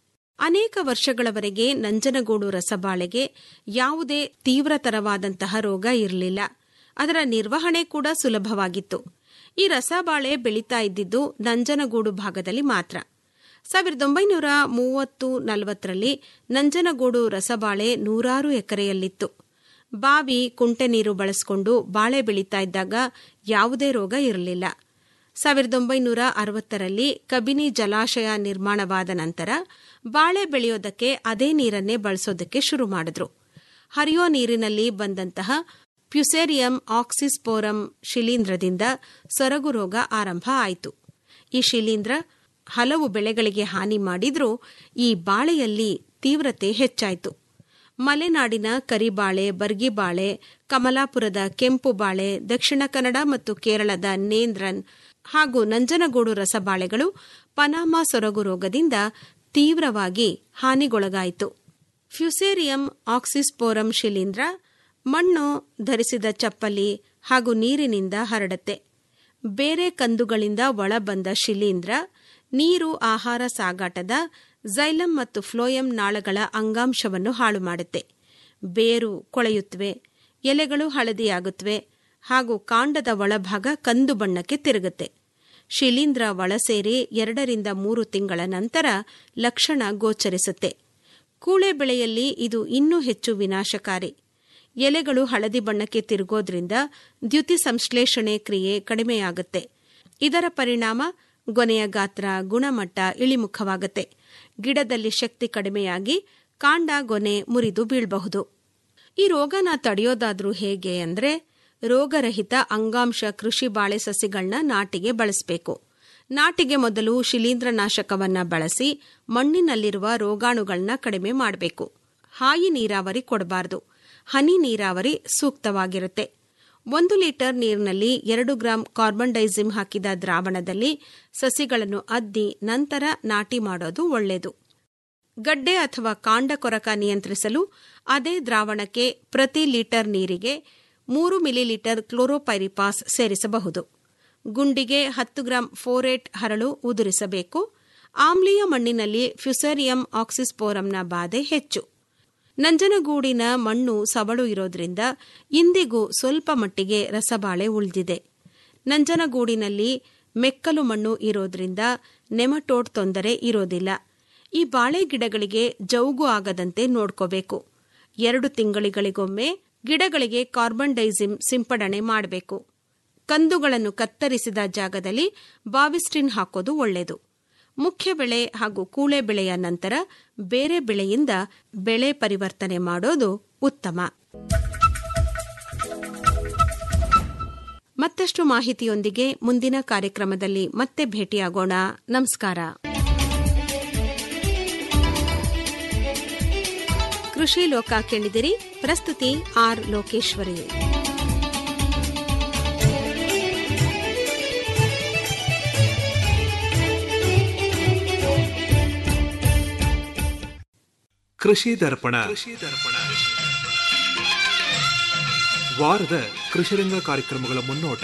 S10: ಅನೇಕ ವರ್ಷಗಳವರೆಗೆ ನಂಜನಗೂಡು ರಸಬಾಳೆಗೆ ಯಾವುದೇ ತೀವ್ರತರವಾದಂತಹ ರೋಗ ಇರಲಿಲ್ಲ ಅದರ ನಿರ್ವಹಣೆ ಕೂಡ ಸುಲಭವಾಗಿತ್ತು ಈ ರಸಬಾಳೆ ಬೆಳೀತಾ ಇದ್ದಿದ್ದು ನಂಜನಗೂಡು ಭಾಗದಲ್ಲಿ ಮಾತ್ರ ಸಾವಿರದ ಒಂಬೈನೂರ ಮೂವತ್ತು ನಲವತ್ತರಲ್ಲಿ ನಂಜನಗೂಡು ರಸಬಾಳೆ ನೂರಾರು ಎಕರೆಯಲ್ಲಿತ್ತು ಬಾವಿ ಕುಂಟೆ ನೀರು ಬಳಸಿಕೊಂಡು ಬಾಳೆ ಬೆಳೀತಾ ಇದ್ದಾಗ ಯಾವುದೇ ರೋಗ ಇರಲಿಲ್ಲ ಸಾವಿರದ ಒಂಬೈನೂರ ಅರವತ್ತರಲ್ಲಿ ಕಬಿನಿ ಜಲಾಶಯ ನಿರ್ಮಾಣವಾದ ನಂತರ ಬಾಳೆ ಬೆಳೆಯೋದಕ್ಕೆ ಅದೇ ನೀರನ್ನೇ ಬಳಸೋದಕ್ಕೆ ಶುರು ಮಾಡಿದ್ರು ಹರಿಯೋ ನೀರಿನಲ್ಲಿ ಬಂದಂತಹ ಪ್ಯುಸೇರಿಯಂ ಆಕ್ಸಿಸ್ಪೋರಂ ಶಿಲೀಂಧ್ರದಿಂದ ಸೊರಗು ರೋಗ ಆರಂಭ ಆಯಿತು ಈ ಶಿಲೀಂಧ್ರ ಹಲವು ಬೆಳೆಗಳಿಗೆ ಹಾನಿ ಮಾಡಿದ್ರೂ ಈ ಬಾಳೆಯಲ್ಲಿ ತೀವ್ರತೆ ಹೆಚ್ಚಾಯಿತು ಮಲೆನಾಡಿನ ಕರಿಬಾಳೆ ಬರ್ಗಿಬಾಳೆ ಕಮಲಾಪುರದ ಕೆಂಪು ಬಾಳೆ ದಕ್ಷಿಣ ಕನ್ನಡ ಮತ್ತು ಕೇರಳದ ನೇಂದ್ರನ್ ಹಾಗೂ ನಂಜನಗೂಡು ರಸಬಾಳೆಗಳು ಪನಾಮಾ ಸೊರಗು ರೋಗದಿಂದ ತೀವ್ರವಾಗಿ ಹಾನಿಗೊಳಗಾಯಿತು ಫ್ಯುಸೇರಿಯಂ ಆಕ್ಸಿಸ್ಪೋರಂ ಶಿಲೀಂಧ್ರ ಮಣ್ಣು ಧರಿಸಿದ ಚಪ್ಪಲಿ ಹಾಗೂ ನೀರಿನಿಂದ ಹರಡತ್ತೆ ಬೇರೆ ಕಂದುಗಳಿಂದ ಒಳಬಂದ ಶಿಲೀಂಧ್ರ ನೀರು ಆಹಾರ ಸಾಗಾಟದ ಝೈಲಂ ಮತ್ತು ಫ್ಲೋಯಂ ನಾಳಗಳ ಅಂಗಾಂಶವನ್ನು ಹಾಳು ಮಾಡುತ್ತೆ ಬೇರು ಕೊಳೆಯುತ್ತವೆ ಎಲೆಗಳು ಹಳದಿಯಾಗುತ್ತವೆ ಹಾಗೂ ಕಾಂಡದ ಒಳಭಾಗ ಕಂದು ಬಣ್ಣಕ್ಕೆ ತಿರುಗುತ್ತೆ ಶಿಲೀಂಧ್ರ ಒಳಸೇರಿ ಎರಡರಿಂದ ಮೂರು ತಿಂಗಳ ನಂತರ ಲಕ್ಷಣ ಗೋಚರಿಸುತ್ತೆ ಕೂಳೆ ಬೆಳೆಯಲ್ಲಿ ಇದು ಇನ್ನೂ ಹೆಚ್ಚು ವಿನಾಶಕಾರಿ ಎಲೆಗಳು ಹಳದಿ ಬಣ್ಣಕ್ಕೆ ತಿರುಗೋದ್ರಿಂದ ದ್ಯುತಿ ಸಂಶ್ಲೇಷಣೆ ಕ್ರಿಯೆ ಕಡಿಮೆಯಾಗುತ್ತೆ ಇದರ ಪರಿಣಾಮ ಗೊನೆಯ ಗಾತ್ರ ಗುಣಮಟ್ಟ ಇಳಿಮುಖವಾಗುತ್ತೆ ಗಿಡದಲ್ಲಿ ಶಕ್ತಿ ಕಡಿಮೆಯಾಗಿ ಕಾಂಡ ಗೊನೆ ಮುರಿದು ಬೀಳಬಹುದು ಈ ರೋಗನ ತಡೆಯೋದಾದ್ರೂ ಹೇಗೆ ಅಂದ್ರೆ ರೋಗರಹಿತ ಅಂಗಾಂಶ ಕೃಷಿ ಬಾಳೆ ಸಸಿಗಳನ್ನ ನಾಟಿಗೆ ಬಳಸಬೇಕು ನಾಟಿಗೆ ಮೊದಲು ಶಿಲೀಂಧ್ರನಾಶಕವನ್ನ ಬಳಸಿ ಮಣ್ಣಿನಲ್ಲಿರುವ ರೋಗಾಣುಗಳನ್ನ ಕಡಿಮೆ ಮಾಡಬೇಕು ಹಾಯಿ ನೀರಾವರಿ ಕೊಡಬಾರದು ಹನಿ ನೀರಾವರಿ ಸೂಕ್ತವಾಗಿರುತ್ತೆ ಒಂದು ಲೀಟರ್ ನೀರಿನಲ್ಲಿ ಎರಡು ಗ್ರಾಂ ಕಾರ್ಬನ್ ಡೈಸಿಮ್ ಹಾಕಿದ ದ್ರಾವಣದಲ್ಲಿ ಸಸಿಗಳನ್ನು ಅದ್ದಿ ನಂತರ ನಾಟಿ ಮಾಡೋದು ಒಳ್ಳೆಯದು ಗಡ್ಡೆ ಅಥವಾ ಕಾಂಡ ಕೊರಕ ನಿಯಂತ್ರಿಸಲು ಅದೇ ದ್ರಾವಣಕ್ಕೆ ಪ್ರತಿ ಲೀಟರ್ ನೀರಿಗೆ ಮೂರು ಮಿಲಿಲೀಟರ್ ಕ್ಲೋರೋಪೈರಿಪಾಸ್ ಸೇರಿಸಬಹುದು ಗುಂಡಿಗೆ ಹತ್ತು ಗ್ರಾಂ ಫೋರೇಟ್ ಹರಳು ಉದುರಿಸಬೇಕು ಆಮ್ಲೀಯ ಮಣ್ಣಿನಲ್ಲಿ ಫ್ಯುಸೇರಿಯಂ ಆಕ್ಸಿಸ್ಪೋರಂನ ಬಾಧೆ ಹೆಚ್ಚು ನಂಜನಗೂಡಿನ ಮಣ್ಣು ಸವಳು ಇರೋದ್ರಿಂದ ಇಂದಿಗೂ ಸ್ವಲ್ಪ ಮಟ್ಟಿಗೆ ರಸಬಾಳೆ ಉಳಿದಿದೆ ನಂಜನಗೂಡಿನಲ್ಲಿ ಮೆಕ್ಕಲು ಮಣ್ಣು ಇರೋದ್ರಿಂದ ನೆಮಟೋಡ್ ತೊಂದರೆ ಇರೋದಿಲ್ಲ ಈ ಬಾಳೆ ಗಿಡಗಳಿಗೆ ಜೌಗು ಆಗದಂತೆ ನೋಡ್ಕೋಬೇಕು ಎರಡು ತಿಂಗಳಿಗಳಿಗೊಮ್ಮೆ ಗಿಡಗಳಿಗೆ ಕಾರ್ಬನ್ ಡೈಸಿಮ್ ಸಿಂಪಡಣೆ ಮಾಡಬೇಕು ಕಂದುಗಳನ್ನು ಕತ್ತರಿಸಿದ ಜಾಗದಲ್ಲಿ ಬಾವಿಸ್ಟಿನ್ ಹಾಕೋದು ಒಳ್ಳೆಯದು ಮುಖ್ಯ ಬೆಳೆ ಹಾಗೂ ಕೂಳೆ ಬೆಳೆಯ ನಂತರ ಬೇರೆ ಬೆಳೆಯಿಂದ ಬೆಳೆ ಪರಿವರ್ತನೆ ಮಾಡೋದು ಉತ್ತಮ ಮತ್ತಷ್ಟು ಮಾಹಿತಿಯೊಂದಿಗೆ ಮುಂದಿನ ಕಾರ್ಯಕ್ರಮದಲ್ಲಿ ಮತ್ತೆ ಭೇಟಿಯಾಗೋಣ ನಮಸ್ಕಾರ ಕೃಷಿ ಲೋಕ ಕೇಳಿದಿರಿ ಪ್ರಸ್ತುತಿ ಆರ್ ಲೋಕೇಶ್ವರಿ
S6: ಕೃಷಿ ದರ್ಪಣ ವಾರದ ಕೃಷಿರಂಗ ಕಾರ್ಯಕ್ರಮಗಳ ಮುನ್ನೋಟ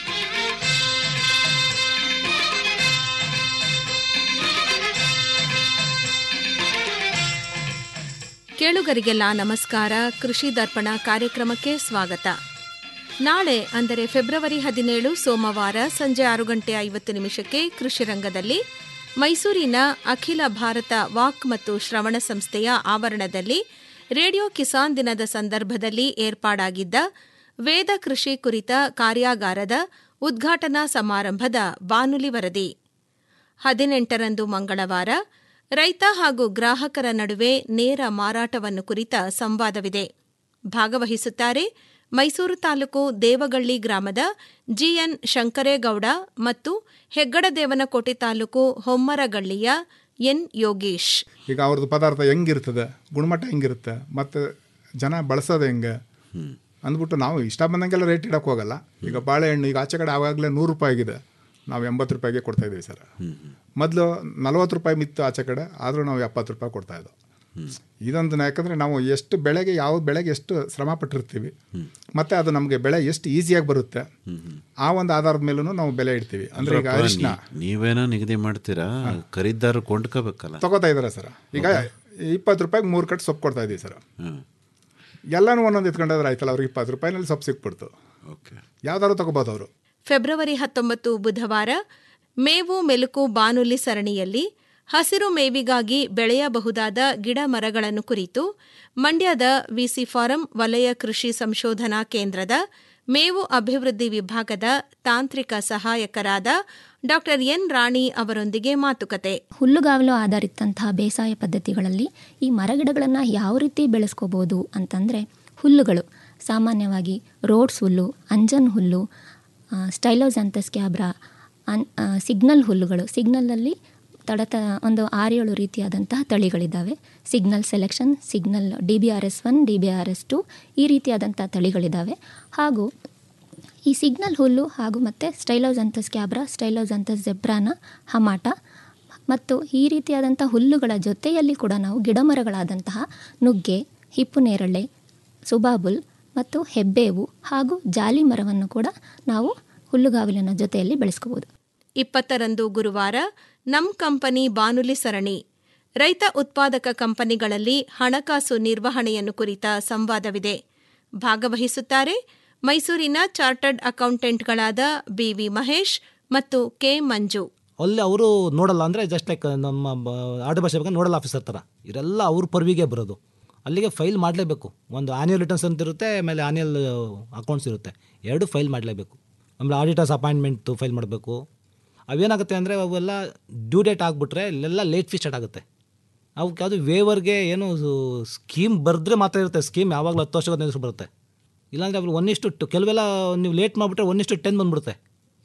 S10: ಕೇಳುಗರಿಗೆಲ್ಲ ನಮಸ್ಕಾರ ಕೃಷಿ ದರ್ಪಣ ಕಾರ್ಯಕ್ರಮಕ್ಕೆ ಸ್ವಾಗತ ನಾಳೆ ಅಂದರೆ ಫೆಬ್ರವರಿ ಹದಿನೇಳು ಸೋಮವಾರ ಸಂಜೆ ಆರು ಗಂಟೆ ಐವತ್ತು ನಿಮಿಷಕ್ಕೆ ಕೃಷಿ ರಂಗದಲ್ಲಿ ಮೈಸೂರಿನ ಅಖಿಲ ಭಾರತ ವಾಕ್ ಮತ್ತು ಶ್ರವಣ ಸಂಸ್ಥೆಯ ಆವರಣದಲ್ಲಿ ರೇಡಿಯೋ ಕಿಸಾನ್ ದಿನದ ಸಂದರ್ಭದಲ್ಲಿ ಏರ್ಪಾಡಾಗಿದ್ದ ವೇದ ಕೃಷಿ ಕುರಿತ ಕಾರ್ಯಾಗಾರದ ಉದ್ಘಾಟನಾ ಸಮಾರಂಭದ ಬಾನುಲಿ ವರದಿ ಹದಿನೆಂಟರಂದು ಮಂಗಳವಾರ ರೈತ ಹಾಗೂ ಗ್ರಾಹಕರ ನಡುವೆ ನೇರ ಮಾರಾಟವನ್ನು ಕುರಿತ ಸಂವಾದವಿದೆ ಭಾಗವಹಿಸುತ್ತಾರೆ ಮೈಸೂರು ತಾಲೂಕು ದೇವಗಳ್ಳಿ ಗ್ರಾಮದ ಜಿಎನ್ ಶಂಕರೇಗೌಡ ಮತ್ತು ಹೆಗ್ಗಡದೇವನಕೋಟೆ ತಾಲೂಕು ಹೊಮ್ಮರಗಳ್ಳಿಯ ಎನ್ ಯೋಗೀಶ್
S11: ಈಗ ಅವ್ರದ್ದು ಪದಾರ್ಥ ಹೆಂಗಿರ್ತದೆ ಗುಣಮಟ್ಟ ಹೆಂಗಿರುತ್ತೆ ಮತ್ತು ಜನ ಬಳಸೋದು ಹೆಂಗೆ ಅಂದ್ಬಿಟ್ಟು ನಾವು ಇಷ್ಟ ಬಂದಂಗೆಲ್ಲ ರೇಟ್ ಇಡಕ್ಕೆ ಹೋಗಲ್ಲ ಈಗ ಬಾಳೆಹಣ್ಣು ಈಗ ಆಚೆ ಕಡೆ ಆವಾಗಲೇ ನೂರು ರೂಪಾಯಿ ಆಗಿದೆ ನಾವು ಎಂಬತ್ತು ರೂಪಾಯಿಗೆ ಕೊಡ್ತಾ ಇದ್ದೀವಿ ಸರ್ ಮೊದಲು ನಲ್ವತ್ತು ರೂಪಾಯಿ ಮಿತ್ತು ಆಚೆ ಕಡೆ ಆದರೂ ನಾವು ಎಪ್ಪತ್ತು ರೂಪಾಯಿ ಕೊಡ್ತಾ ಇದ್ದೋ ಇದೊಂದು ಯಾಕಂದರೆ ನಾವು ಎಷ್ಟು ಬೆಳೆಗೆ ಯಾವ ಬೆಳೆಗೆ ಎಷ್ಟು ಶ್ರಮ ಪಟ್ಟಿರ್ತೀವಿ ಮತ್ತು ಅದು ನಮಗೆ ಬೆಳೆ ಎಷ್ಟು ಈಸಿಯಾಗಿ ಬರುತ್ತೆ ಆ ಒಂದು ಆಧಾರದ ಮೇಲೂ ನಾವು ಬೆಲೆ ಇಡ್ತೀವಿ ಅಂದರೆ ಈಗ
S7: ಅಲ್ರಪ್ಪ,
S11: ಅರಿಶಿನ
S7: ನೀ- ನೀವೇನೋ ನಿಗದಿ ಮಾಡ್ತೀರಾ ಖರೀದಾರ ಕೊಂಡ್ಕೋಬೇಕಲ್ಲ
S11: ತಗೋತಾ ಇದ್ದಾರೆ ಸರ್ ಈಗ ಇಪ್ಪತ್ತು ರೂಪಾಯಿಗೆ ಮೂರು ಕಟ್ ಸೊಪ್ಪು ಕೊಡ್ತಾ ಇದ್ದೀವಿ ಸರ್
S7: ಹ್ಮ್.
S11: ಎಲ್ಲನೂ ಒಂದೊಂದು ಎತ್ಕೊಂಡಾದ್ರೆ ಆಯ್ತಲ್ಲ ಅವ್ರಿಗೆ ಇಪ್ಪತ್ತು ರೂಪಾಯಿನಲ್ಲಿ ಸೊಪ್ಪು ಸಿಕ್ಬಿಡ್ತು
S7: ಓಕೆ
S11: ಯಾವ್ದಾದ್ರು ತಗೋಬೋದು ಅವರು
S10: ಫೆಬ್ರವರಿ ಹತ್ತೊಂಬತ್ತು ಬುಧವಾರ ಮೇವು ಮೆಲುಕು ಬಾನುಲಿ ಸರಣಿಯಲ್ಲಿ ಹಸಿರು ಮೇವಿಗಾಗಿ ಬೆಳೆಯಬಹುದಾದ ಗಿಡ ಮರಗಳನ್ನು ಕುರಿತು ಮಂಡ್ಯದ ವಿಸಿ ಫಾರಂ ವಲಯ ಕೃಷಿ ಸಂಶೋಧನಾ ಕೇಂದ್ರದ ಮೇವು ಅಭಿವೃದ್ಧಿ ವಿಭಾಗದ ತಾಂತ್ರಿಕ ಸಹಾಯಕರಾದ ಡಾ ಎನ್ ರಾಣಿ ಅವರೊಂದಿಗೆ ಮಾತುಕತೆ
S12: ಹುಲ್ಲುಗಾವಲು ಆಧಾರಿತಂತಹ ಬೇಸಾಯ ಪದ್ಧತಿಗಳಲ್ಲಿ ಈ ಮರಗಿಡಗಳನ್ನು ಯಾವ ರೀತಿ ಬೆಳೆಸ್ಕೋಬೋದು ಅಂತಂದರೆ ಹುಲ್ಲುಗಳು ಸಾಮಾನ್ಯವಾಗಿ ರೋಡ್ಸ್ ಹುಲ್ಲು ಅಂಜನ್ ಹುಲ್ಲು ಸ್ಟೈಲೋಜಾಂತಸ್ ಕ್ಯಾಬ್ರಾ ಅನ್ ಆ, ಸಿಗ್ನಲ್ ಹುಲ್ಲುಗಳು ಸಿಗ್ನಲಲ್ಲಿ ತಡತ ಒಂದು ಆರೇಳು ರೀತಿಯಾದಂತಹ ತಳಿಗಳಿದ್ದಾವೆ signal selection signal D B R S one D B R S two ಈ ರೀತಿಯಾದಂಥ ತಳಿಗಳಿದ್ದಾವೆ ಹಾಗೂ ಈ ಸಿಗ್ನಲ್ ಹುಲ್ಲು ಹಾಗೂ ಮತ್ತು ಸ್ಟೈಲೋಜಂತಸ್ ಕ್ಯಾಬ್ರಾ ಸ್ಟೈಲೋಜಂತಸ್ ಜೆಬ್ರಾನ ಹಮಾಟ ಮತ್ತು ಈ ರೀತಿಯಾದಂಥ ಹುಲ್ಲುಗಳ ಜೊತೆಯಲ್ಲಿ ಕೂಡ ನಾವು ಗಿಡಮರಗಳಾದಂತಹ ನುಗ್ಗೆ ಹಿಪ್ಪು ನೇರಳೆ ಸುಬಾಬುಲ್ ಮತ್ತು ಹೆಬ್ಬೇವು ಹಾಗೂ ಜಾಲಿ ಮರವನ್ನು ಕೂಡ ನಾವು ಹುಲ್ಲುಗಾವಲಿನ ಜೊತೆಯಲ್ಲಿ ಬೆಳೆಸ್ಕೋಬೋದು
S10: ಇಪ್ಪತ್ತರಂದು ಗುರುವಾರ ನಮ್ ಕಂಪನಿ ಬಾನುಲಿ ಸರಣಿ ರೈತ ಉತ್ಪಾದಕ ಕಂಪನಿಗಳಲ್ಲಿ ಹಣಕಾಸು ನಿರ್ವಹಣೆಯನ್ನು ಕುರಿತ ಸಂವಾದವಿದೆ ಭಾಗವಹಿಸುತ್ತಾರೆ ಮೈಸೂರಿನ ಚಾರ್ಟರ್ಡ್ ಅಕೌಂಟೆಂಟ್ಗಳಾದ ಬಿವಿ ಮಹೇಶ್ ಮತ್ತು ಕೆ ಮಂಜು
S13: ಅಲ್ಲಿ ಅವರು ನೋಡಲ್ಲ ಅಂದರೆ ಜಸ್ಟ್ ಲೈಕ್ ನಮ್ಮ ಬ- ಆಡು ಭಾಷೆ ಬಗ್ಗೆ ನೋಡಲ್ ಆಫೀಸರ್ ಥರ ಇವರೆಲ್ಲ ಅವ್ರ ಪರ್ವಿಗೆ ಬರೋದು ಅಲ್ಲಿಗೆ ಫೈಲ್ ಮಾಡಲೇಬೇಕು ಒಂದು ಆನ್ಯುವಲ್ ರಿಟರ್ನ್ಸ್ ಅಂತ ಇರುತ್ತೆ ಆಮೇಲೆ ಆನ್ಯುವಲ್ ಅಕೌಂಟ್ಸ್ ಇರುತ್ತೆ ಎರಡು ಫೈಲ್ ಮಾಡಲೇಬೇಕು ಆಮೇಲೆ ಆಡಿಟರ್ಸ್ ಅಪಾಯಿಂಟ್ಮೆಂಟ್ ಫೈಲ್ ಮಾಡಬೇಕು ಅವೇನಾಗುತ್ತೆ ಅಂದರೆ ಅವೆಲ್ಲ ಡ್ಯೂ ಡೇಟ್ ಆಗಿಬಿಟ್ರೆ ಇಲ್ಲೆಲ್ಲ ಲೇಟ್ ಫೀಸ್ ಸ್ಟಾರ್ಟ್ ಆಗುತ್ತೆ ಅವಕ್ಕೆ ಯಾವುದು ವೇವರ್ಗೆ ಏನು ಸ್ಕೀಮ್ ಬರೆದ್ರೆ ಮಾತ್ರ ಇರುತ್ತೆ ಸ್ಕೀಮ್ ಯಾವಾಗಲೂ ಹತ್ತು ವರ್ಷ ಹದಿನೈದು ವರ್ಷ ಬರುತ್ತೆ ಇಲ್ಲಾಂದರೆ ಅವ್ರು ಒನ್ ಇಷ್ಟು ಟು ಕೆಲವೆಲ್ಲ ನೀವು ಲೇಟ್ ಮಾಡಿಬಿಟ್ರೆ ಒನ್ ಇಷ್ಟು ಟೆನ್ ಬಂದ್ಬಿಡುತ್ತೆ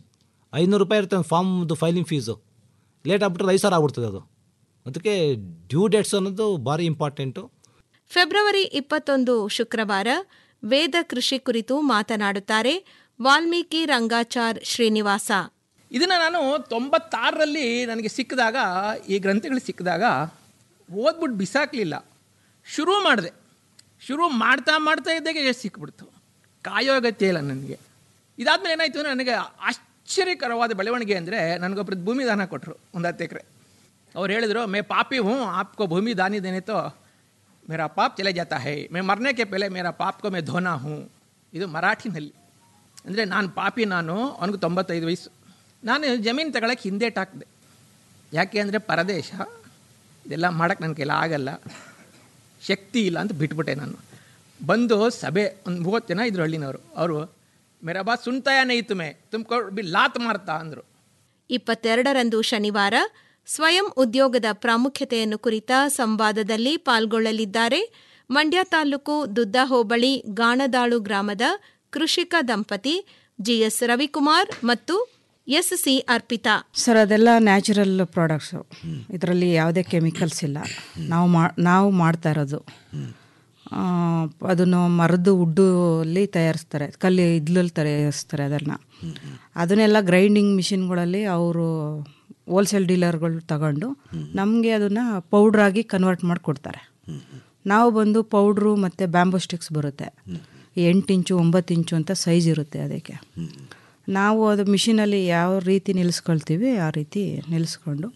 S13: ಐನೂರು ರೂಪಾಯಿ ಇರುತ್ತೆ ಫಾರ್ಮ್ದು ಫೈಲಿಂಗ್ ಫೀಸು ಲೇಟ್ ಆಗ್ಬಿಟ್ರೆ ಐದು ಸಾವಿರ ಆಗ್ಬಿಡ್ತದೆ ಅದು ಅದಕ್ಕೆ ಡ್ಯೂ ಡೇಟ್ಸ್ ಅನ್ನೋದು ಭಾರಿ ಇಂಪಾರ್ಟೆಂಟು
S10: ಫೆಬ್ರವರಿ ಇಪ್ಪತ್ತೊಂದು ಶುಕ್ರವಾರ ವೇದ ಕೃಷಿ ಕುರಿತು ಮಾತನಾಡುತ್ತಾರೆ ವಾಲ್ಮೀಕಿ ರಂಗಾಚಾರ್ ಶ್ರೀನಿವಾಸ
S14: ಇದನ್ನು ನಾನು ತೊಂಬತ್ತಾರರಲ್ಲಿ ನನಗೆ ಸಿಕ್ಕಿದಾಗ ಈ ಗ್ರಂಥಗಳು ಸಿಕ್ಕಿದಾಗ ಓದ್ಬಿಟ್ಟು ಬಿಸಾಕಲಿಲ್ಲ ಶುರು ಮಾಡಿದೆ ಶುರು ಮಾಡ್ತಾ ಮಾಡ್ತಾ ಇದ್ದಾಗೆ ಎಷ್ಟು ಸಿಕ್ಬಿಡ್ತು ಕಾಯೋ ಅಗತ್ಯ ಇಲ್ಲ ನನಗೆ ಇದಾದ್ಮೇಲೆ ಏನಾಯಿತು ಅಂದರೆ ನನಗೆ ಆಶ್ಚರ್ಯಕರವಾದ ಬೆಳವಣಿಗೆ ಅಂದರೆ ನನಗೊಬ್ಬರು ಭೂಮಿ ದಾನ ಕೊಟ್ಟರು ಒಂದು ಹತ್ತು ಎಕರೆ ಅವ್ರು ಹೇಳಿದ್ರು ಮೇ ಪಾಪಿ ಹೂँ आपको ಭೂಮಿ दानी देने तो मेरा पाप चले जाता है मैं मरने के पहले मेरा पाप को मैं धोना हूँ ಇದು ಮರಾಠಿನಲ್ಲಿ ಅಂದರೆ ನಾನು ಪಾಪಿ ನಾನು ಅವನಿಗೆ ತೊಂಬತ್ತೈದು ವಯಸ್ಸು ನಾನು ಜಮೀನು ತಗೊಳಕ್ಕೆ ಹಿಂದೇಟ್ ಹಾಕಿದೆ ಯಾಕೆ ಅಂದರೆ ಪರದೇಶ ಇದೆಲ್ಲ ಮಾಡೋಕ್ಕೆ ನನ್ನ ಕೈಲ ಆಗಲ್ಲ ಶಕ್ತಿ ಇಲ್ಲ ಅಂತ ಬಿಟ್ಬಿಟ್ಟೆ ನಾನು ಬಂದು ಸಭೆ ಒಂದು ಮೂವತ್ತು ಜನ ಇದ್ರು ಹಳ್ಳಿನವರು ಅವರು ಮೇರಾ ಬಾತ್ ಸುಣ್ತಾಯ ನೈ ತುಮೆ ತುಮ್ಕೊ ಬಿ ಲಾತ್ ಮಾರ್ತಾ ಅಂದರು
S10: ಇಪ್ಪತ್ತೆರಡರಂದು ಶನಿವಾರ ಸ್ವಯಂ ಉದ್ಯೋಗದ ಪ್ರಾಮುಖ್ಯತೆಯನ್ನು ಕುರಿತ ಸಂವಾದದಲ್ಲಿ ಪಾಲ್ಗೊಳ್ಳಲಿದ್ದಾರೆ ಮಂಡ್ಯ ತಾಲೂಕು ದುದ್ದ ಹೋಬಳಿ ಗಾಣದಾಳು ಗ್ರಾಮದ ಕೃಷಿಕ ದಂಪತಿ ಜಿಎಸ್ ರವಿಕುಮಾರ್ ಮತ್ತು ಎಸ್ಸಿ ಅರ್ಪಿತಾ
S15: ಸರ್ ಅದೆಲ್ಲ ನ್ಯಾಚುರಲ್ ಪ್ರಾಡಕ್ಟ್ಸು ಇದರಲ್ಲಿ ಯಾವುದೇ ಕೆಮಿಕಲ್ಸ್ ಇಲ್ಲ ನಾವು ಮಾ ನಾವು ಮಾಡ್ತಾ ಇರೋದು ಆ, ಅದನ್ನು ಮರದ್ದು ಉಡ್ಡಲ್ಲಿ ತಯಾರಿಸ್ತಾರೆ ಕಲ್ಲಿ ಇದ್ಲಲ್ಲಿ ತಯಾರಿಸ್ತಾರೆ ಅದನ್ನು ಅದನ್ನೆಲ್ಲ ಗ್ರೈಂಡಿಂಗ್ ಮಿಷಿನ್ಗಳಲ್ಲಿ ಅವರು ಹೋಲ್ಸೇಲ್ ಡೀಲರ್ಗಳು ತಗೊಂಡು ನಮಗೆ ಅದನ್ನು ಪೌಡ್ರಾಗಿ ಕನ್ವರ್ಟ್ ಮಾಡಿ ಕೊಡ್ತಾರೆ ನಾವು ಬಂದು ಪೌಡ್ರು ಮತ್ತು ಬ್ಯಾಂಬೋ ಸ್ಟಿಕ್ಸ್ ಬರುತ್ತೆ ಎಂಟು ಇಂಚು ಒಂಬತ್ತು ಇಂಚು ಅಂತ ಸೈಜ್ ಇರುತ್ತೆ ಅದಕ್ಕೆ ನಾವು ಅದು ಮಿಷಿನಲ್ಲಿ ಯಾವ ರೀತಿ ನಿಲ್ಲಿಸ್ಕೊಳ್ತೀವಿ ಆ ರೀತಿ ನಿಲ್ಲಿಸ್ಕೊಂಡು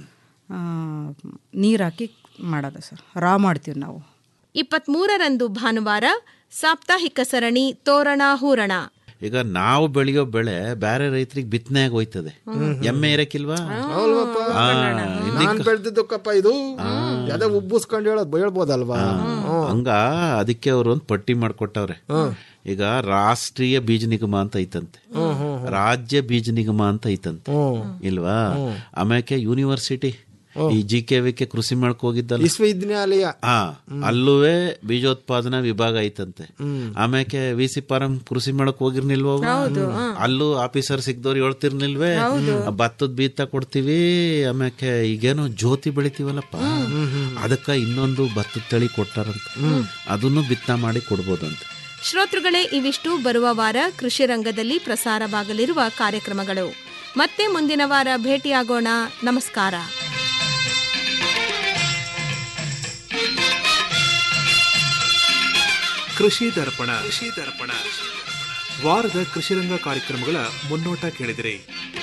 S15: ನೀರು ಹಾಕಿ ಮಾಡೋದು ಸರ್ ರಾ ಮಾಡ್ತೀವಿ ನಾವು
S10: ಇಪ್ಪತ್ಮೂರರಂದು ಭಾನುವಾರ ಸಾಪ್ತಾಹಿಕ ಸರಣಿ ತೋರಣ ಹೂರಣ
S7: ಈಗ ನಾವು ಬೆಳೆಯೋ ಬೆಳೆ ಬೇರೆ ರೈತರಿಗೆ ಬಿತ್ತನೆಯಾಗಿ ಹೋಯ್ತದೆ ಎಮ್ಮೆ ಇರಕ್ಕಿಲ್ವಾ
S16: ಅಲ್ವಪ್ಪ
S7: ಆ,
S16: ನಾನ್
S7: ಇದಕ್ಕೆ-
S16: ಬೆಳ್ದಿದ್ದಕ್ಕಪ್ಪ ಇದು ಯಾವ್ದೋ ಉಬ್ಬಿಸ್ಕೊಂಡು ಹೇಳೋದು ಹೇಳ್ಬೋದಲ್ವಾ
S7: ಹಂಗ ಅದಕ್ಕೆ ಅವ್ರು ಒಂದು ಪಟ್ಟಿ ಮಾಡ್ಕೊಟ್ಟವ್ರೆ ಈಗ ರಾಷ್ಟ್ರೀಯ ಬೀಜ ನಿಗಮ ಅಂತ ಐತಂತೆ ರಾಜ್ಯ ಬೀಜ ನಿಗಮ ಅಂತ ಐತಂತೆ ಇಲ್ವಾ ಆಮ್ಯಾಕೆ ಯೂನಿವರ್ಸಿಟಿ ಈ ಜಿ ಕೆ ವಿ ಕೆ ಕೃಷಿ ಮೇಳಕ್ ಹೋಗಿದ್ದಲ್ಲ
S16: ವಿಶ್ವವಿದ್ಯಾಲಯ
S7: ಹಾ ಅಲ್ಲೂವೇ ಬೀಜೋತ್ಪಾದನಾ ವಿಭಾಗ ಐತಂತೆ ಆಮ್ಯಾಕೆ ವಿ ಸಿ ಫಾರಂ ಕೃಷಿ ಮೇಳಕ್ ಹೋಗಿರ್ನಿಲ್ವ ಅವು?
S8: ಹೌದು, ಹಾ.
S7: ಅಲ್ಲೂ ಆಫೀಸರ್ ಸಿಕ್ದವ್ರು ಹೇಳ್ತಿರ್ನಿಲ್ವೇ
S8: ಹೌದು.
S7: ಭತ್ತದ ಬೀಜ ಕೊಡ್ತೀವಿ ಆಮ್ಯಾಕೆ ಈಗೇನೋ ಜ್ಯೋತಿ ಬೆಳಿತೀವಲ್ಲಪ್ಪ ಅದಕ್ಕ ಇನ್ನೊಂದು ಭತ್ತದ ತಳಿ ಕೊಟ್ಟಾರಂತ ಅದನ್ನು ಬಿತ್ತನೆ ಮಾಡಿ ಕೊಡ್ಬೋದಂತ
S10: ಶ್ರೋತೃಗಳೇ ಇವಿಷ್ಟು ಬರುವ ವಾರ ಕೃಷಿ ರಂಗದಲ್ಲಿ ಪ್ರಸಾರವಾಗಲಿರುವ ಕಾರ್ಯಕ್ರಮಗಳು ಮತ್ತೆ ಮುಂದಿನ ವಾರ ಭೇಟಿಯಾಗೋಣ ನಮಸ್ಕಾರ
S6: ಕೃಷಿ ದರ್ಪಣ ಕೃಷಿ ದರ್ಪಣ ವಾರದ ಕೃಷಿರಂಗ ಕಾರ್ಯಕ್ರಮಗಳ ಮುನ್ನೋಟ ಕೇಳಿದಿರಿ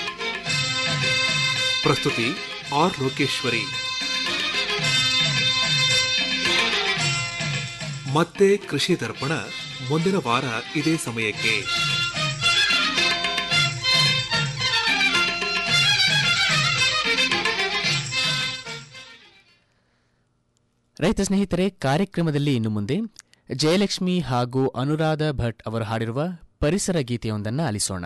S6: ಪ್ರಸ್ತುತಿ ಆರ್ ಲೋಕೇಶ್ವರಿ ಮತ್ತೆ ಕೃಷಿ ದರ್ಪಣ ಮುಂದಿನ ವಾರ ಇದೇ ಸಮಯಕ್ಕೆ
S5: ರೈತ ಸ್ನೇಹಿತರೆ ಕಾರ್ಯಕ್ರಮದಲ್ಲಿ ಇನ್ನು ಮುಂದೆ ಜಯಲಕ್ಷ್ಮಿ ಹಾಗೂ ಅನುರಾಧ ಭಟ್ ಅವರು ಹಾಡಿರುವ ಪರಿಸರ ಗೀತೆಯೊಂದನ್ನು ಆಲಿಸೋಣ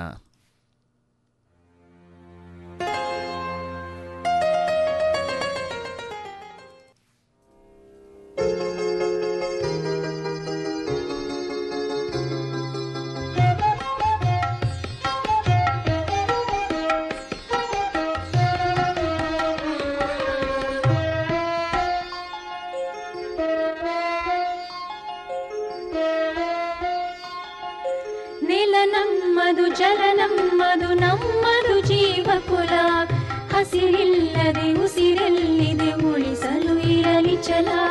S17: ನೆಲ ನಮ್ಮದು ಜಲ ನಮ್ಮದು ನಮ್ಮದು ಜೀವಕುಲ ಹಸಿರಿಲ್ಲದೆ ಉಸಿರೆಲ್ಲಿದೆ ಉಳಿಸಲು ಇರಲಿ ಛಲ